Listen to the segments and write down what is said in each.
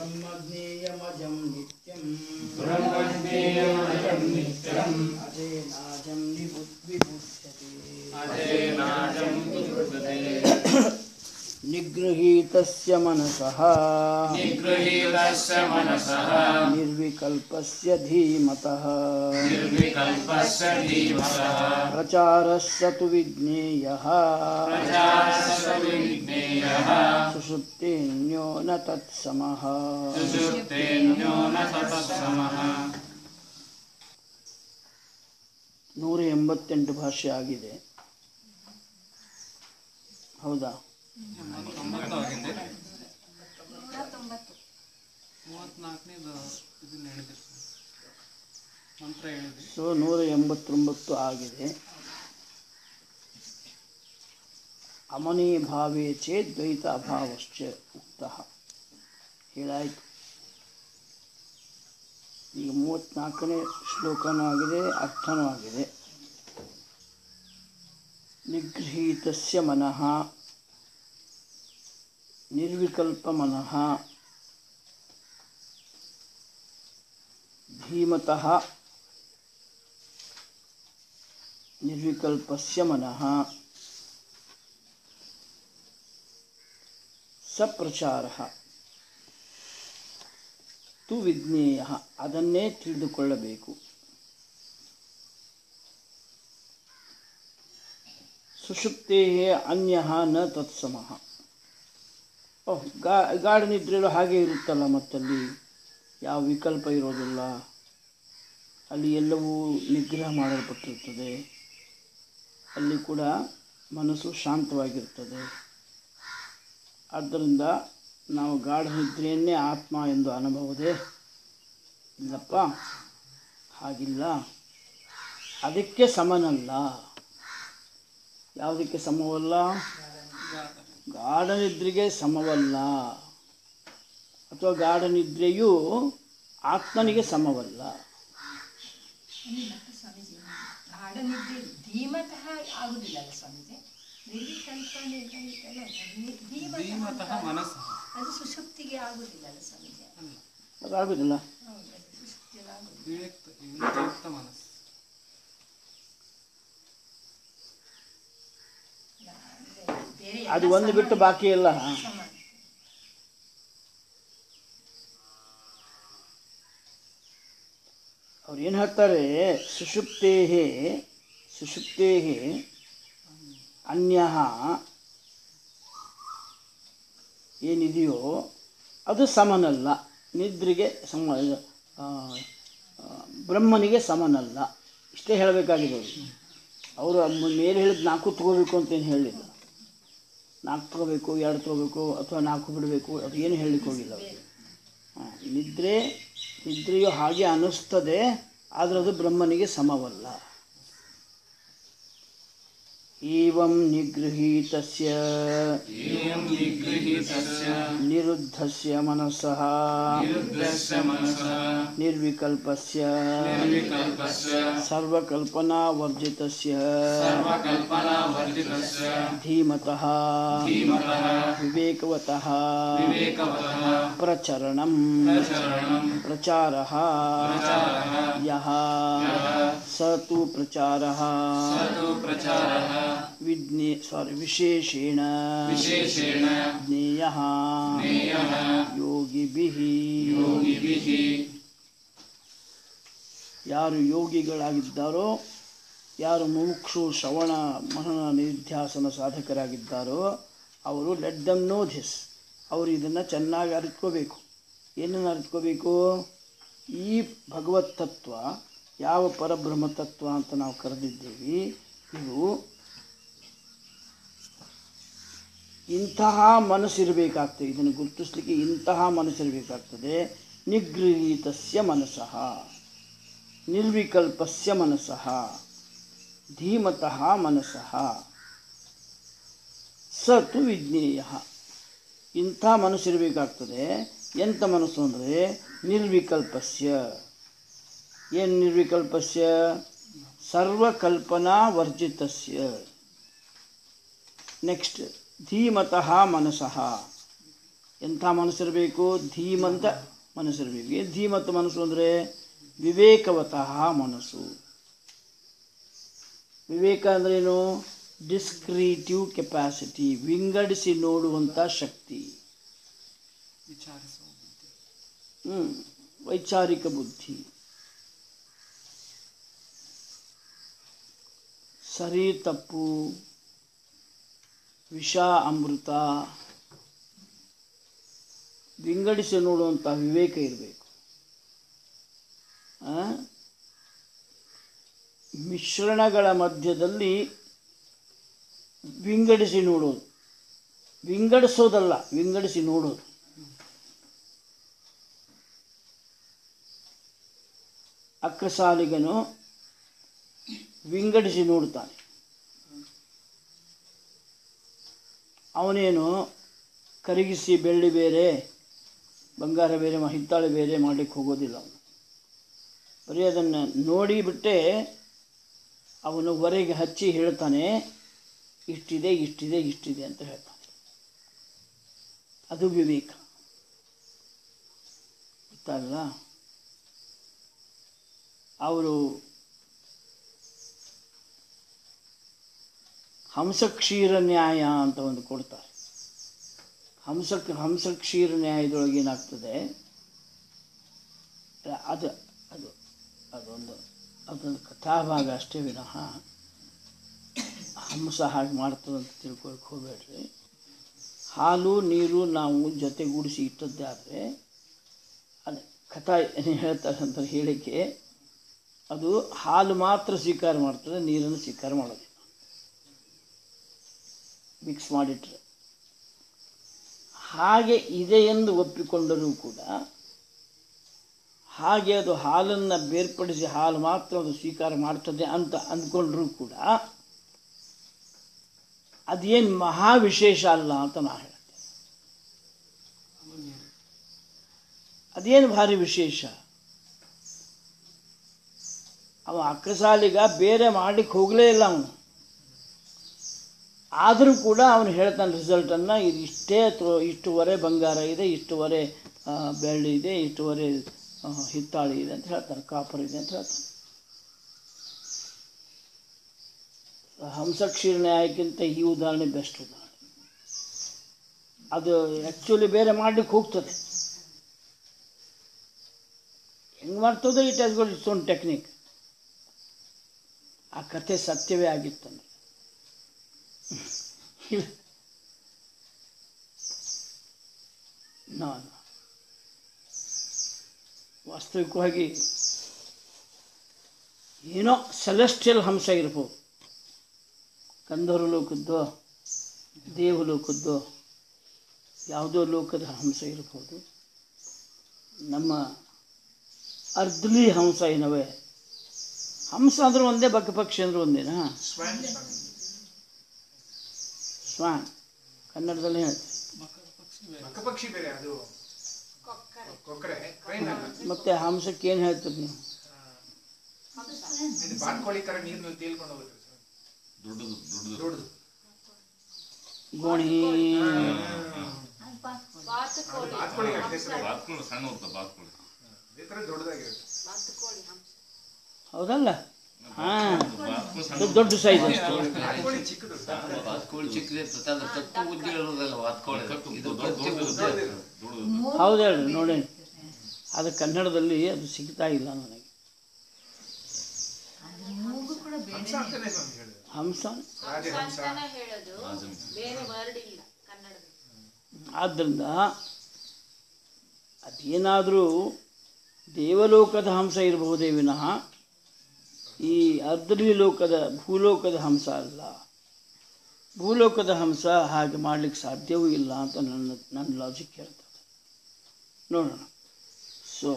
ब्रह्मज्ञेयमजं नित्यम् ब्रह्मज्ञेयमजं नित्यम् अजेनाजं निबुद्विबुध्यते अजेनाजं विबुध्यते निगृहीतस्य मनसः निगृहीतस्य मनसः निर्विकल्पस्य धीमतः निर्विकल्पस्य धीमतः प्रचारस्य तु विज्ञेयः प्रजास्य विज्ञेयः सुषुप्तेन्यो न तत्समः सुषुप्तेन्यो न तत्समः ನೂರ ಎಂಬತ್ತೆಂಟು ಭಾಷೆ ಆಗಿದೆ ಹೌದಾ ಮೂವತ್ನಾಲ್ಕನೇದು ಇದನ್ನ ಹೇಳಿದ್ರಿ ಮಂತ್ರ ಹೇಳಿದ್ರಿ ಸೊ ನೂರ ಎಂಬತ್ತೊಂಬತ್ತು ಆಗಿದೆ ಅಮನಿ ಭಾವೇ ಚೇತ್ ದ್ವೈತ ಅಭಾವಶ್ಚ ಉಕ್ತ ಹೇಳಾಯ್ತು ಈಗ ಮೂವತ್ನಾಲ್ಕನೇ ಶ್ಲೋಕನೂ ಆಗಿದೆ ಅರ್ಥನೂ ಆಗಿದೆ ನಿಗೃಹೀತಸ್ಯ ಮನಃ ನಿರ್ವಿಕಲ್ಪ ಮನಃ ಧೀಮತಃ ನಿರ್ವಿಕಲ್ಪಸ್ಯ ಮನಃ ಸಪ್ರಚಾರ ತು ವಿಜ್ಞೇಯ ಅದನ್ನೇ ತಿಳಿದುಕೊಳ್ಳಬೇಕು ಸುಷುಪ್ತೇ ಅನ್ಯ ನ ತತ್ಸಮಃ ಓಹ್ ಗಾ ಗಾಢ ನಿದ್ರೆಯಲ್ಲೂ ಹಾಗೆ ಇರುತ್ತಲ್ಲ ಮತ್ತಲ್ಲಿ ಯಾವ ವಿಕಲ್ಪ ಇರೋದಿಲ್ಲ ಅಲ್ಲಿ ಎಲ್ಲವೂ ನಿಗ್ರಹ ಮಾಡಲ್ಪಟ್ಟಿರುತ್ತದೆ ಅಲ್ಲಿ ಕೂಡ ಮನಸ್ಸು ಶಾಂತವಾಗಿರ್ತದೆ ಆದ್ದರಿಂದ ನಾವು ಗಾಢ ನಿದ್ರೆಯನ್ನೇ ಆತ್ಮ ಎಂದು ಅನುಭವದೆ ಇಲ್ಲಪ್ಪ ಹಾಗಿಲ್ಲ ಅದಕ್ಕೆ ಸಮನಲ್ಲ ಯಾವುದಕ್ಕೆ ಸಮವಲ್ಲ ಗಾಢ ನಿದ್ರೆಗೆ ಸಮವಲ್ಲ ಅಥವಾ ಗಾಢ ನಿದ್ರೆಯು ಆತ್ಮನಿಗೆ ಸಮವಲ್ಲ ಮತ್ತೆ ಸ್ವಾಮೀಜಿ ಗಾಢ ನಿದ್ದೆ ಧೀಮತಃ ಆಗುದಿಲ್ಲಲ್ಲ ಸ್ವಾಮೀಜಿ ನಿರ್ವಿಕಲ್ಪ ನಿರ್ಗಮಿತ ಅಲ್ಲ, ನಿ- ಧೀಮತಃ ಧೀಮತಃ ಅಂತ ಮನಸ್ಸು ಅದು ಸುಷುಪ್ತಿಗೆ ಆಗುದಿಲ್ಲಲ್ಲ ಸ್ವಾಮೀಜಿ ಅಲ್ಲ ಅದಾಗುದಿಲ್ಲ ಹೌದು ಅದು ಸುಷುಪ್ತಿಗೆ ಆಗುದಿಲ್ಲ ವಿವೇಕ್ತ ವಿವೇಕಯುಕ್ತ ಮನಸ್ಸು ಅಂದ್ರೆ ಬೇರೆ ಅದು ಎಲ್ಲ ಒಂದು ಬಿಟ್ಟು ಸಮಾನ- ಬಾಕಿ ಎಲ್ಲ ಸಮಾನ ಅವ್ರು ಏನು ಹೇಳ್ತಾರೆ ಸುಷುಪ್ತೇ ಸುಷುಪ್ತೇ ಅನ್ಯ ಏನಿದೆಯೋ ಅದು ಸಮನಲ್ಲ ನಿದ್ರೆಗೆ ಸಮ ಆ, ಆ, ಬ್ರಹ್ಮನಿಗೆ ಸಮನಲ್ಲ ಇಷ್ಟೇ ಹೇಳಬೇಕಾಗಿದೆ ಅವರು ಅವರು ಮೇಲೆ ಹೇಳಿದ ನಾಲ್ಕು ತಗೋಬೇಕು ಅಂತ ಏನು ಹೇಳಿಲ್ಲ ನಾಲ್ಕು ತಗೋಬೇಕು ಎರಡು ತಗೋಬೇಕು ಅಥವಾ ನಾಲ್ಕು ಬಿಡಬೇಕು ಅದು ಏನು ಹೇಳಲಿಕ್ಕೆ ಹೋಗಿಲ್ಲ ಅವರು ಆ, ನಿದ್ರೆ ನಿದ್ರೆಯು ಹಾಗೆ ಅನ್ನಿಸ್ತದೆ ಆದರೆ ಅದು ಬ್ರಹ್ಮನಿಗೆ ಸಮವಲ್ಲ ಏವಂ ನಿಗೃಹೀತಸ್ಯ एवं निगृहीतस्य ನಿರುದ್ಧಸ್ಯ ಮನಸಃ निरुद्धस्य मनसः ನಿರ್ವಿಕಲ್ಪಸ್ಯ निर्विकल्पस्य ಸರ್ವಕಲ್ಪನಾವರ್ಜಿತಸ್ಯ सर्वकल्पनावर्जितस्य ಧೀಮತಃ धीमतः ವಿವೇಕವತಃ विवेकवतः ಪ್ರಚರಣಂ प्रचरणं ಪ್ರಚಾರः प्रचारः ಯः ಸ ತು ಪ್ರಚಾರः स तु प्रचारः ವಿಜ್ಞೇ ಸಾರಿ ವಿಶೇಷೇಣ विशेषेण ಜ್ಞೇಯಃ ज्ञेयः ಯೋಗಿಭಿಃ योगिभिः ಯಾರು ಯೋಗಿಗಳಾಗಿದ್ದಾರೋ ಯಾರು ಮುಮುಕ್ಷು ಶ್ರವಣ ಮನನ ನಿಧ್ಯಾಸನ ಸಾಧಕರಾಗಿದ್ದಾರೋ ಅವರು ಲೆಟ್ ದಮ್ ನೋ ಧಿಸ್ ಅವರು ಇದನ್ನು ಚೆನ್ನಾಗಿ ಅರಿತ್ಕೋಬೇಕು ಏನನ್ನು ಅರಿತ್ಕೋಬೇಕು ಈ ಭಗವತ್ ತತ್ವ ಯಾವ ಪರಬ್ರಹ್ಮ ತತ್ವ ಅಂತ ನಾವು ಕರೆದಿದ್ದೀವಿ ಇದು ಇಂತಹ ಮನಸ್ಸಿರಬೇಕಾಗ್ತದೆ ಇದನ್ನು ಗುರುತಿಸ್ಲಿಕ್ಕೆ ಇಂತಹ ಮನಸ್ಸಿರಬೇಕಾಗ್ತದೆ ನಿಗೃಹೀತಸ್ಯ ಮನಸ್ಸಃ ನಿರ್ವಿಕಲ್ಪಸ್ಯ ಮನಸ್ಸಃ ಧೀಮತಃ ಮನಸ್ಸಃ ಸ ತು ವಿಜ್ಞೇಯ ಇಂಥ ಮನಸ್ಸಿರಬೇಕಾಗ್ತದೆ ಎಂಥ ಮನಸ್ಸು ಅಂದರೆ ನಿರ್ವಿಕಲ್ಪಸ್ಯ ಏನು ನಿರ್ವಿಕಲ್ಪಸ್ಯ ಸರ್ವಕಲ್ಪನಾ ವರ್ಜಿತಸ್ಯ ನೆಕ್ಸ್ಟ್ ಧೀಮತಃ ಮನಸಃ ಎಂಥ ಮನಸ್ಸಿರಬೇಕು ಧೀಮಂತ ಮನಸ್ಸಿರಬೇಕು ಏನು ಧೀಮಂತ ಮನಸ್ಸು ಅಂದರೆ ವಿವೇಕವತಃ ಮನಸ್ಸು ವಿವೇಕ ಅಂದ್ರೇನು ಡಿಸ್ಕ್ರೀಟಿವ್ ಕೆಪಾಸಿಟಿ ವಿಂಗಡಿಸಿ ನೋಡುವಂಥ ಶಕ್ತಿ ವಿಚಾರಿಸುವ ಬುದ್ಧಿ ಹ್ಮ್. ವೈಚಾರಿಕ ಬುದ್ಧಿ ಸರಿ ತಪ್ಪು ವಿಷ ಅಮೃತ ವಿಂಗಡಿಸಿ ನೋಡುವಂಥ ವಿವೇಕ ಇರಬೇಕು ಮಿಶ್ರಣಗಳ ಮಧ್ಯದಲ್ಲಿ ವಿಂಗಡಿಸಿ ನೋಡೋದು ವಿಂಗಡಿಸೋದಲ್ಲ ವಿಂಗಡಿಸಿ ನೋಡೋದು ಅಕ್ಕಸಾಲಿಗನು ವಿಂಗಡಿಸಿ ನೋಡ್ತಾನೆ ಅವನೇನು ಕರಗಿಸಿ ಬೆಳ್ಳಿ ಬೇರೆ ಬಂಗಾರ ಬೇರೆ ಮ- ಹಿತ್ತಾಳೆ ಬೇರೆ ಮಾಡಲಿಕ್ಕೆ ಹೋಗೋದಿಲ್ಲ ಅವನು ಬರೀ ಅದನ್ನು ನೋಡಿ ಬಿಟ್ಟೆ ಅವನು ಹೊರಗೆ ಹಚ್ಚಿ ಹೇಳ್ತಾನೆ ಇಷ್ಟಿದೆ ಇಷ್ಟಿದೆ ಇಷ್ಟಿದೆ ಅಂತ ಹೇಳ್ತಾನೆ ಅದು ವಿವೇಕ ಗೊತ್ತಲ್ಲ ಅವರು ಹಂಸಕ್ಷೀರ ನ್ಯಾಯ ಅಂತ ಒಂದು ಕೊಡ್ತಾರೆ ಹಂಸ ಹಂಸಕ್ಷೀರ ನ್ಯಾಯದೊಳಗೆ ಏನಾಗ್ತದೆ ಅದು ಅದು ಅದೊಂದು ಅದೊಂದು ಕಥಾಭಾಗ ಅಷ್ಟೇ ವಿನಃ ಹಂಸ ಹಾಗೆ ಮಾಡ್ತದೆ ಅಂತ ತಿಳ್ಕೊಳಕ್ಕೆ ಹೋಗಬೇಡ್ರಿ ಹಾಲು ನೀರು ನಾವು ಜೊತೆಗೂಡಿಸಿ ಇಟ್ಟದ್ದೇ ಆದರೆ ಅದು ಕಥಾ ಏನು ಹೇಳ್ತಾರೆ ಅಂತ ಹೇಳಿಕೆ ಅದು ಹಾಲು ಮಾತ್ರ ಸ್ವೀಕಾರ ಮಾಡ್ತದೆ ನೀರನ್ನು ಸ್ವೀಕಾರ ಮಾಡೋದಿಲ್ಲ ಮಿಕ್ಸ್ ಮಾಡಿಟ್ರೆ ಹಾಗೆ ಇದೆ ಎಂದು ಒಪ್ಪಿಕೊಂಡರೂ ಕೂಡ ಹಾಗೆ ಅದು ಹಾಲನ್ನು ಬೇರ್ಪಡಿಸಿ ಹಾಲು ಮಾತ್ರ ಅದು ಸ್ವೀಕಾರ ಮಾಡ್ತದೆ ಅಂತ ಅಂದ್ಕೊಂಡ್ರೂ ಕೂಡ ಅದೇನು ಮಹಾ ವಿಶೇಷ ಅಲ್ಲ ಅಂತ ನಾ ಹೇಳ್ತೇನೆ ಅದು ನೀರು ಅದೇನು ಭಾರಿ ವಿಶೇಷ ಅವ ಅಕ್ಕಸಾಲಿಗ ಬೇರೆ ಮಾಡ್ಲಿಕ್ಕೆ ಹೋಗಲೇ ಇಲ್ಲ ಅವನು ಆದರೂ ಕೂಡ ಅವನು ಹೇಳ್ತಾನೆ ರಿಸಲ್ಟನ್ನು ಇದು ಇಷ್ಟೇ ಅಥವಾ ಇಷ್ಟುವರೆ ಬಂಗಾರ ಇದೆ ಇಷ್ಟುವರೆ ಆ, ಬೆಳ್ಳಿ ಇದೆ ಇಷ್ಟುವರೆ ಆ, ಹಿತ್ತಾಳಿ ಇದೆ ಅಂತ ಹೇಳ್ತಾನೆ ಕಾಪರ್ ಇದೆ ಅಂತ ಹೇಳ್ತಾನೆ ಹಂಸಕ್ಷೀರ ನ್ಯಾಯಕ್ಕಿಂತ ಈ ಉದಾಹರಣೆ ಬೆಸ್ಟ್ ಉದಾಹರಣೆ ಅದು ಆ್ಯಕ್ಚುಲಿ ಬೇರೆ ಮಾಡ್ಲಿಕ್ಕೆ ಹೋಗ್ತದೆ ಹೆಂಗೆ ಮಾಡ್ತದೋ it has got its own technique ಆ ಕಥೆ ಸತ್ಯವೇ ಆಗಿತ್ತಂದ್ರೆ ಇಲ್ಲ ನೋ ನೋ. ವಾಸ್ತವಿಕವಾಗಿ ಏನೋ ಸೆಲೆಸ್ಟಿಯಲ್ ಹಂಸ ಇರ್ಬೋದು ಕಂದೂರು ಲೋಕದ್ದೋ ದೇವಲೋಕದ್ದೋ ಯಾವುದೋ ಲೋಕದ ಹಂಸ ಇರ್ಬೋದು ನಮ್ಮ ಅರ್ಧಲಿ ಹಂಸ ಏನವೆ ಹಂಸ ಅಂದ್ರೆ ಒಂದೇ ಬಕ್ಕ ಪಕ್ಷಿ ಅಂದ್ರೆ ಒಂದೇನಾ ಸ್ವಾನ್ ಕನ್ನಡದಲ್ಲಿ ಹೇಳ್ತಾರೆ ಪಕ್ಷಿ ಬೇರೆ ಅದು ಕೊಕ್ಕರೆ ಕ್ರೈನ್ ಅಲ್ಲ ಮತ್ತೆ ಹಂಸಕ್ಕೆ ಏನು ಹೇಳ್ತೀರಿ ನೀವು ಇದು ಬಾತ್ಕೋಳಿ ತರ ನೀರ್ನಲ್ಲಿ ತೇಲ್ಕೊಂಡು ಹೋಗುತ್ತೆ ಸರ್ ದೊಡ್ಡದು ದೊಡ್ಡದು ದೊಡ್ಡದು ಗೋಣಿ ಬಾತ್ಕೋಳಿ ಅಷ್ಟೇ ಸರ್ ಬಾತ್ಕೋಳಿ ಸಣ್ಣ ಹೋಗ್ತಾ ಬಾತ್ಕೋಳಿ ಇದೇ ತರ ದೊಡ್ಡದಾಗಿರುತ್ತೆ ಹೌದಲ್ಲ ಹಾಂ ಬಾತ್ಕೋಳಿ ಸಣ್ಣ ದೊಡ್ಡ ಸೈಜ್ ಅಷ್ಟು ಬಾತ್ಕೋಳಿ ಚಿಕ್ಕದು ಬಾತ್ಕೋಳಿ ಚಿಕ್ಕದೇ ಇರ್ತದೆ ಅದ್ರ ತಪ್ಪು ಬುದ್ಧಿ ಹೇಳೋದಲ್ಲ ಬಾತ್ಕೋಳಿ ಇದು ದೊಡ್ಡ ಗಟ್ಟಿ ಬುದ್ಧಿ ದೊಡ್ಡದಿದೆ ದೊಡ್ಡದು ಹೌದು ಹೇಳ್ರಿ ನೋಡಿ ಅದು ಕನ್ನಡದಲ್ಲಿ ಅದು ಸಿಗ್ತಾ ಇಲ್ಲ ನನಗೆ ಮೂಗು ಕೂಡ ಬೇರೆ ಹಂಸ ಅಂತಾನೆ ಸ್ವಾಮಿ ಹೇಳಿದ್ರು ಹಂಸ ರಾಜಹಂಸ ಹೇಳೋದು ಬೇರೆ ವರ್ಡ್ ಇಲ್ಲ ಕನ್ನಡದಲ್ಲಿ ಆದ್ದರಿಂದ ಅದೇನಾದರೂ ದೇವಲೋಕದ ಹಂಸ ಇರಬಹುದೇ ವಿನಃ ಈ ಅರ್ಧಲಿ ಲೋಕದ ಭೂಲೋಕದ ಹಂಸ ಅಲ್ಲ ಭೂಲೋಕದ ಹಂಸ ಹಾಗೆ ಮಾಡಲಿಕ್ಕೆ ಸಾಧ್ಯವೂ ಇಲ್ಲ ಅಂತ ನನ್ನ ನನ್ನ ಲಾಜಿಕ್ ಹೇಳ್ತದೆ ನೋಡೋಣ ಸೊ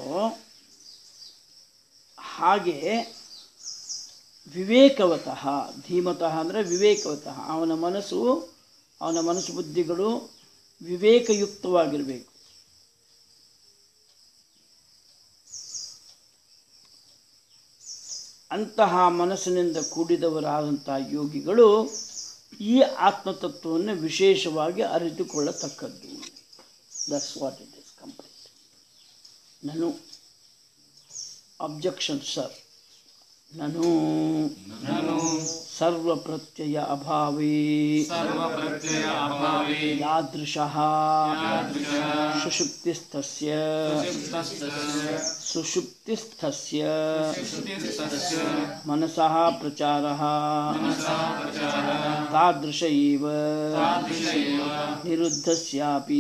ಹಾಗೆ ವಿವೇಕವತಃ ಧೀಮತಃ ಅಂದರೆ ವಿವೇಕವತಃ ಅವನ ಮನಸ್ಸು ಅವನ ಮನಸ್ಸು ಬುದ್ಧಿಗಳು ವಿವೇಕಯುಕ್ತವಾಗಿರಬೇಕು ಅಂತಹ ಮನಸ್ಸಿನಿಂದ ಕೂಡಿದವರಾದಂಥ ಯೋಗಿಗಳು ಈ ಆತ್ಮತತ್ವವನ್ನು ವಿಶೇಷವಾಗಿ ಅರಿತುಕೊಳ್ಳತಕ್ಕದ್ದು that's what it is complete ನಾನು ಅಬ್ಜೆಕ್ಷನ್ ಸರ್ ನಾನು ಸರ್ವ ಪ್ರತ್ಯಯ ಅಭಾವೇ ಸರ್ವ ಪ್ರತ್ಯಯ ಅಭಾವೇ ಯಾದೃಶಃ ಸುಷುಪ್ತಿಸ್ಥಸ್ಯ ಸುಷುಪ್ತಿಸ್ಥಸ್ಯ ಸುಷುಪ್ತಿಸ್ಥಸ್ಯ ಮನಸಃ ಪ್ರಚಾರः ತಾದೃಶ ಇವ ನಿರುದ್ಧಸ್ಯಾಪಿ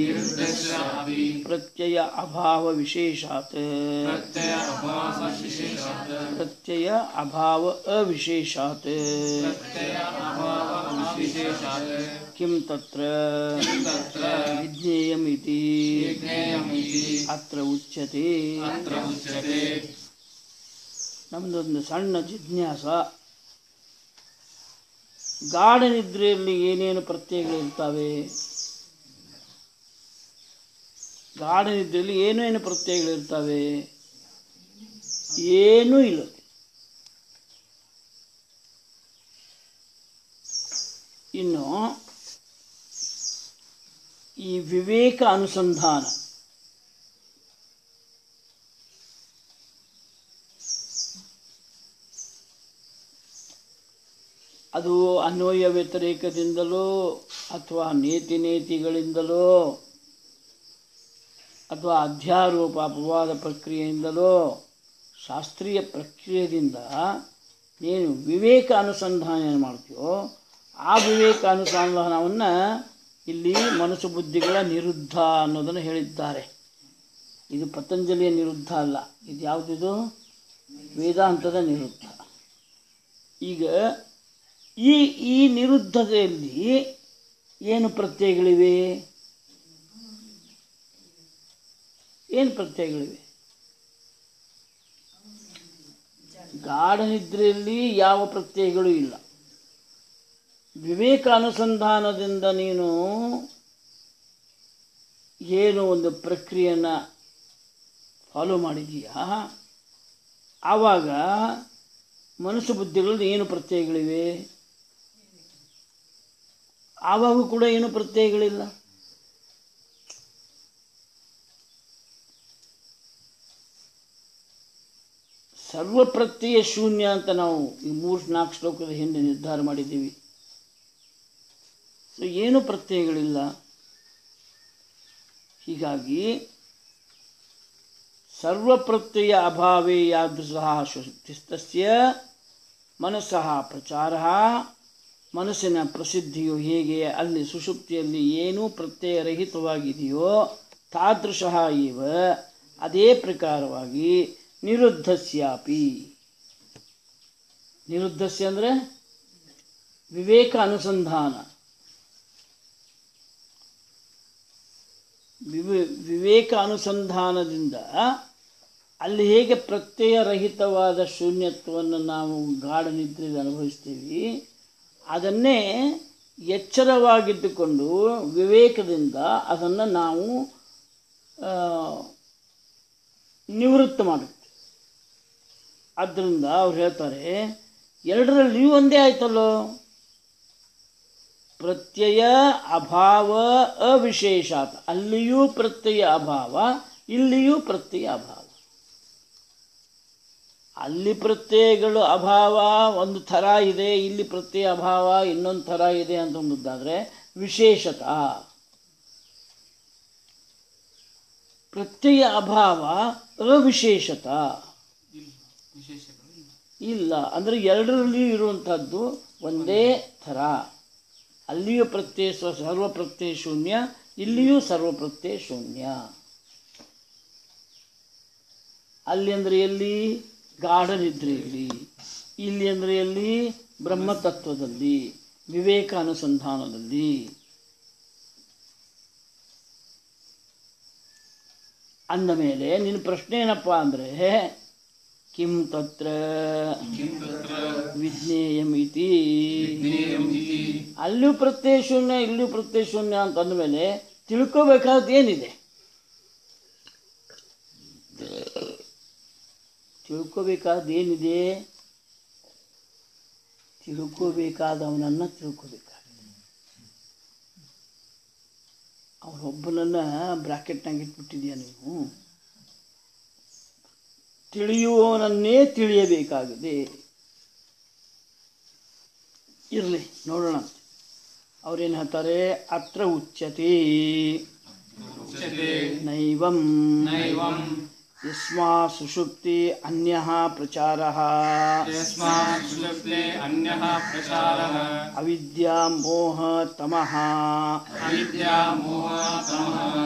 ಪ್ರತ್ಯಯ ಅಭಾವ ವಿಶೇಷಾತ್ ಪ್ರತ್ಯಯ ಅಭಾವ ವಿಶೇಷಾತ್ ಪ್ರತ್ಯಯ ಅಭಾವ ಅವಿಶೇಷಾತ್ ಪ್ರತ್ಯಯ ಅಭಾವ ವಿಶೇಷಾತ್ ಕಿಂ ತತ್ರ ತತ್ರ ವಿಜ್ಞೇಯಮಿತಿ ಜ್ಞೇಯಮಿತಿ ಅತ್ರ ಉಚ್ಯತೆ ಅತ್ರ ಉಚ್ಯತೆ ನಮ್ಮದೊಂದು ಸಣ್ಣ ಜಿಜ್ಞಾಸ ಗಾಢ ನಿದ್ರೆಯಲ್ಲಿ ಏನೇನು ಪ್ರತ್ಯಯಗಳು ಇರ್ತವೆ ಗಾಢ ನಿದ್ರೆಯಲ್ಲಿ ಏನೇನು ಪ್ರತ್ಯಯಗಳು ಇರ್ತವೆ ಏನೂ ಇಲ್ಲ ಇನ್ನು ಈ ವಿವೇಕ ಅನುಸಂಧಾನ ಅದು ಅನ್ವಯ ವ್ಯತಿರೇಕದಿಂದಲೋ ಅಥವಾ ನೀತಿ ನೇತಿಗಳಿಂದಲೋ ಅಥವಾ ಅಧ್ಯಾರೋಪ ಅಪವಾದ ಪ್ರಕ್ರಿಯೆಯಿಂದಲೋ ಶಾಸ್ತ್ರೀಯ ಪ್ರಕ್ರಿಯೆಯಿಂದ ನೀನು ವಿವೇಕ ಅನುಸಂಧಾನ ಏನು ಮಾಡ್ತೀಯೋ ಆ ವಿವೇಕ ಅನುಸಂಧಾನವನ್ನು ಇಲ್ಲಿ ಮನಸ್ಸು ಬುದ್ಧಿಗಳ ನಿರುದ್ಧ ಅನ್ನೋದನ್ನು ಹೇಳಿದ್ದಾರೆ ಇದು ಪತಂಜಲಿಯ ನಿರುದ್ಧ ಅಲ್ಲ ಇದು ಯಾವುದಿದು ವೇದಾಂತದ ನಿರುದ್ಧ ಈಗ ಈ ಈ ನಿರುದ್ಧತೆಯಲ್ಲಿ ಏನು ಪ್ರತ್ಯಯಗಳಿವೆ ಏನು ಪ್ರತ್ಯಯಗಳಿವೆ ಗಾಢ ನಿದ್ರೆಯಲ್ಲಿ ಯಾವ ಪ್ರತ್ಯಯಗಳು ಇಲ್ಲ ವಿವೇಕ ಅನುಸಂಧಾನದಿಂದ ನೀನು ಏನು ಒಂದು ಪ್ರಕ್ರಿಯೆಯನ್ನು ಫಾಲೋ ಮಾಡಿದೀಯಾ ಆವಾಗ ಮನಸ್ಸು ಬುದ್ಧಿಗಳಲ್ಲಿ ಏನು ಪ್ರತ್ಯಯಗಳಿವೆ ಆವಾಗೂ ಕೂಡ ಏನು ಪ್ರತ್ಯಯಗಳಿಲ್ಲ ಸರ್ವ ಪ್ರತ್ಯಯ ಶೂನ್ಯ ಅಂತ ನಾವು ಈ ಮೂರು ನಾಲ್ಕು ಶ್ಲೋಕದ ಹಿಂದೆ ನಿರ್ಧಾರ ಮಾಡಿದ್ದೀವಿ ಸೊ ಏನು ಪ್ರತ್ಯಯಗಳಿಲ್ಲ ಹೀಗಾಗಿ ಸರ್ವ ಪ್ರತ್ಯಯ ಅಭಾವೇ ಯಾದೃಶಃ ಶುದ್ಧಿಸ್ತಸ್ಯ ಮನಸ್ಸಃ ಪ್ರಚಾರ ಮನಸ್ಸಿನ ಪ್ರಸಿದ್ಧಿಯು ಹೇಗೆ ಅಲ್ಲಿ ಸುಷುಪ್ತಿಯಲ್ಲಿ ಏನೂ ಪ್ರತ್ಯಯರಹಿತವಾಗಿದೆಯೋ ತಾದೃಶಃ ಇವ ಅದೇ ಪ್ರಕಾರವಾಗಿ ನಿರುದ್ಧಸ್ಯಾಪಿ ನಿರುದ್ಧಸ್ಯ ಅಂದರೆ ವಿವೇಕ ಅನುಸಂಧಾನ ವಿವೆ ವಿವೇಕ ಅನುಸಂಧಾನದಿಂದ ಅಲ್ಲಿ ಹೇಗೆ ಪ್ರತ್ಯಯರಹಿತವಾದ ಶೂನ್ಯತ್ವವನ್ನು ನಾವು ಗಾಢ ನಿದ್ರೆಯಲ್ಲಿ ಅನುಭವಿಸ್ತೀವಿ ಅದನ್ನೇ ಎಚ್ಚರವಾಗಿದ್ದುಕೊಂಡು ವಿವೇಕದಿಂದ ಅದನ್ನು ನಾವು ಆ, ನಿವೃತ್ತ ಮಾಡುತ್ತೆ ಆದ್ದರಿಂದ ಅವ್ರು ಹೇಳ್ತಾರೆ ಎರಡರಲ್ಲಿಯೂ ಒಂದೇ ಆಯ್ತಲ್ಲೋ ಪ್ರತ್ಯಯ ಅಭಾವ ಅವಿಶೇಷಾತ್ ಅಲ್ಲಿಯೂ ಪ್ರತ್ಯಯ ಅಭಾವ ಇಲ್ಲಿಯೂ ಪ್ರತ್ಯಯ ಅಭಾವ ಅಲ್ಲಿ ಪ್ರತ್ಯಯಗಳು ಅಭಾವ ಒಂದು ಥರ ಇದೆ ಇಲ್ಲಿ ಪ್ರತ್ಯಯ ಅಭಾವ ಇನ್ನೊಂದು ಥರ ಇದೆ ಅಂತ ಒಂದಾದರೆ ವಿಶೇಷತ ಪ್ರತ್ಯಯ ಅಭಾವ ಅವಿಶೇಷತ ವಿಶೇಷಗಳು ಇಲ್ಲ ಇಲ್ಲ ಅಂದರೆ ಎರಡರಲ್ಲಿಯೂ ಇರುವಂಥದ್ದು ಒಂದೇ ಥರ ಅಲ್ಲಿಯೂ ಪ್ರತ್ಯಯ ಸ್ವ- ಸರ್ವ ಪ್ರತ್ಯಯ ಶೂನ್ಯ ಇಲ್ಲಿಯೂ ಸರ್ವ ಪ್ರತ್ಯಯ ಶೂನ್ಯ ಅಲ್ಲಿ ಅಂದರೆ ಎಲ್ಲಿ ಗಾಢ ನಿದ್ರೆಯಲ್ಲಿ ಇಲ್ಲಿ ಅಂದರೆ ಎಲ್ಲಿ ಬ್ರಹ್ಮತತ್ವದಲ್ಲಿ ವಿವೇಕ ಅನುಸಂಧಾನದಲ್ಲಿ ಅಂದ ಮೇಲೆ ನಿನ್ನ ಪ್ರಶ್ನೆ ಏನಪ್ಪ ಅಂದರೆ ಕಿಂ ತತ್ರ ವಿಜ್ಞೇಯಮಿತಿ ಅಲ್ಲಿಯೂ ಪ್ರತ್ಯಯ ಶೂನ್ಯ ಇಲ್ಲಿಯೂ ಪ್ರತ್ಯಯ ಶೂನ್ಯ ಅಂತ ಅಂದಮೇಲೆ ತಿಳ್ಕೋಬೇಕಾದ ಏನಿದೆ ತಿಳ್ಕೋಬೇಕಾದ ಏನಿದೆ ತಿಳ್ಕೋಬೇಕಾದವನನ್ನು ತಿಳ್ಕೋಬೇಕಾಗಿದೆ ಅವ ಒಬ್ಬನನ್ನ ಬ್ರಾಕೆಟ್ನಾಗ ಇಟ್ಬಿಟ್ಟಿದ್ಯಾ ನೀವು ತಿಳಿಯುವವನನ್ನೇ ತಿಳಿಯಬೇಕಾಗಿದೆ ಇರಲಿ ನೋಡೋಣ ಅವ್ರೇನು ಹೇಳ್ತಾರೆ ಅತ್ರ ಉಚ್ಯತೆ ಉಚ್ಯತೆ ನೈವಂ ನೈವಂ ಯಸ್ಮಾ ಸುಷುಪ್ತಿ ಅನ್ಯ ಪ್ರಚಾರ ಯಸ್ಮಾತ್ ಸುಷುಪ್ತೆ ಅನ್ಯಃ ಪ್ರಚಾರಃ ಅವಿದ್ಯಾ ಮೋಹ ತಮಃ ಅವಿದ್ಯಾ ಮೋಹ ತಮಃ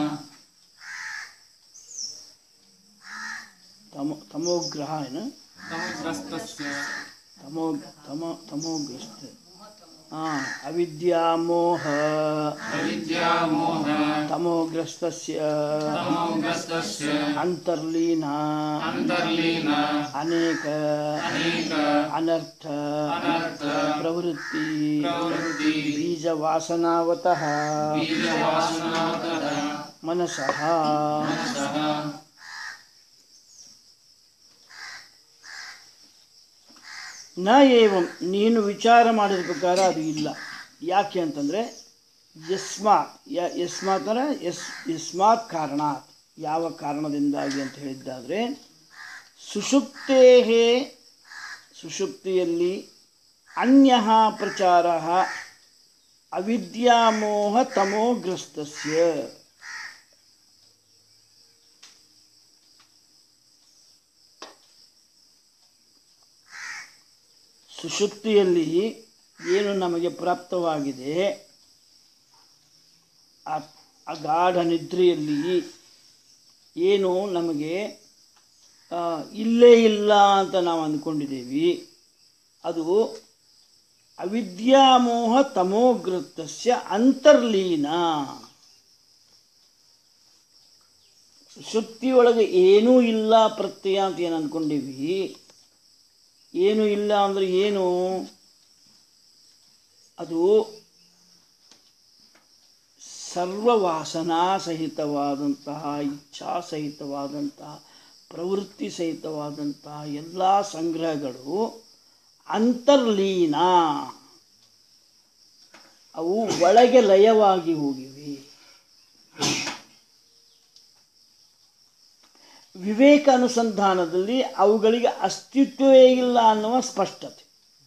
ತಮೋ ತಮೋಗ್ರಹ ಏನು ತಮಗ್ರಸ್ತಸ್ಯ ತಮೋ ತಮ ತಮೋಗ್ರಸ್ತ ಹಾಂ ಅವಿದ್ಯಾ ಮೋಹ ಅವಿದ್ಯಾ ಮೋಹ ತಮೋಗ್ರಸ್ತಸ್ಯ ತಮೋಗ್ರಸ್ತಸ್ಯ ಅಂತರ್ಲೀನ ಅಂತರ್ಲೀನ ಅನೇಕ ಅನೇಕ ಅನರ್ಥ ಅನರ್ಥ ಪ್ರವೃತ್ತಿ ಪ್ರವೃತ್ತಿ ಬೀಜವಾಸನಾವತಃ ಬೀಜವಾಸನಾತಃ ಮನಸಃ ಮನಸಃ ನ ಏವಂ ನೀನು ವಿಚಾರ ಮಾಡಿದ ಪ್ರಕಾರ ಅದು ಇಲ್ಲ ಯಾಕೆ ಅಂತಂದರೆ ಯಸ್ಮಾತ್ ಯ ಯಸ್ಮಾತ್ ಅಂದರೆ ಯಸ್ ಯಸ್ಮಾತ್ ಕಾರಣಾತ್ ಯಾವ ಕಾರಣದಿಂದಾಗಿ ಅಂತ ಹೇಳಿದ್ದಾದರೆ ಸುಷುಪ್ತೇ ಸುಷುಪ್ತಿಯಲ್ಲಿ ಅನ್ಯ ಪ್ರಚಾರ ಅವಿದ್ಯಾಮೋಹ ತಮೋಗ್ರಸ್ತಸ್ಯ ಸುಷುಪ್ತಿಯಲ್ಲಿ ಏನು ನಮಗೆ ಪ್ರಾಪ್ತವಾಗಿದೆ ಆ ಆ ಗಾಢ ನಿದ್ರೆಯಲ್ಲಿ ಏನು ನಮಗೆ ಆ, ಇಲ್ಲೇ ಇಲ್ಲ ಅಂತ ನಾವು ಅಂದ್ಕೊಂಡಿದ್ದೇವೆ ಅದು ಅವಿದ್ಯಾಮೋಹ ತಮೋಗೃತಸ್ಯ ಅಂತರ್ಲೀನ ಸುಷುಪ್ತಿಯೊಳಗೆ ಏನೂ ಇಲ್ಲ ಪ್ರತ್ಯಯ ಅಂತ ಏನು ಅಂದ್ಕೊಂಡೀವಿ ಏನು ಇಲ್ಲ ಅಂದರೆ ಏನು ಅದು ಸರ್ವವಾಸನಾ ಸಹಿತವಾದಂತಹ ಇಚ್ಛಾ ಸಹಿತವಾದಂತಹ ಪ್ರವೃತ್ತಿ ಸಹಿತವಾದಂತಹ ಎಲ್ಲ ಸಂಗ್ರಹಗಳು ಅಂತರ್ಲೀನ ಅವು ಒಳಗೆ ಲಯವಾಗಿ ಹೋಗಿವೆ ವಿವೇಕ ಅನುಸಂಧಾನದಲ್ಲಿ ಅವುಗಳಿಗೆ ಅಸ್ತಿತ್ವವೇ ಇಲ್ಲ ಅನ್ನುವ ಸ್ಪಷ್ಟತೆ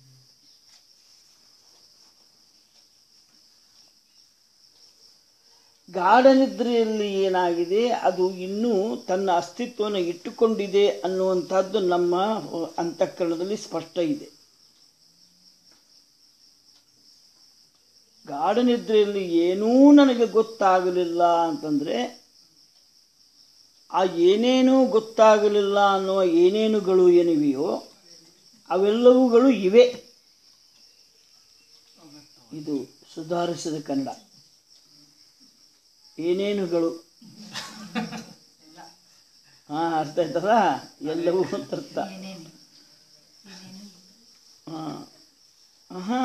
ಗಾಢನಿದ್ರೆಯಲ್ಲಿ ಏನಾಗಿದೆ ಅದು ಇನ್ನೂ ತನ್ನ ಅಸ್ತಿತ್ವವನ್ನು ಇಟ್ಟುಕೊಂಡಿದೆ ಅನ್ನುವಂಥದ್ದು ನಮ್ಮ ಅಂತಃಕರಣದಲ್ಲಿ ಸ್ಪಷ್ಟ ಇದೆ ಗಾಢನಿದ್ರೆಯಲ್ಲಿ ಏನೂ ನನಗೆ ಗೊತ್ತಾಗಲಿಲ್ಲ ಅಂತಂದರೆ ಆ ಏನೇನೂ ಗೊತ್ತಾಗಲಿಲ್ಲ ಅನ್ನುವ ಏನೇನುಗಳು ಏನಿವೆಯೋ ಅವೆಲ್ಲವುಗಳು ಇವೆ ಇದು ಸುಧಾರಿಸಿದ ಕನ್ನಡ ಏನೇನುಗಳು ಹಾ ಅರ್ಥ ಆಯ್ತಲ್ಲ ಎಲ್ಲವೂ ಅಂತ ಅರ್ಥ ಹಾ ಹಾ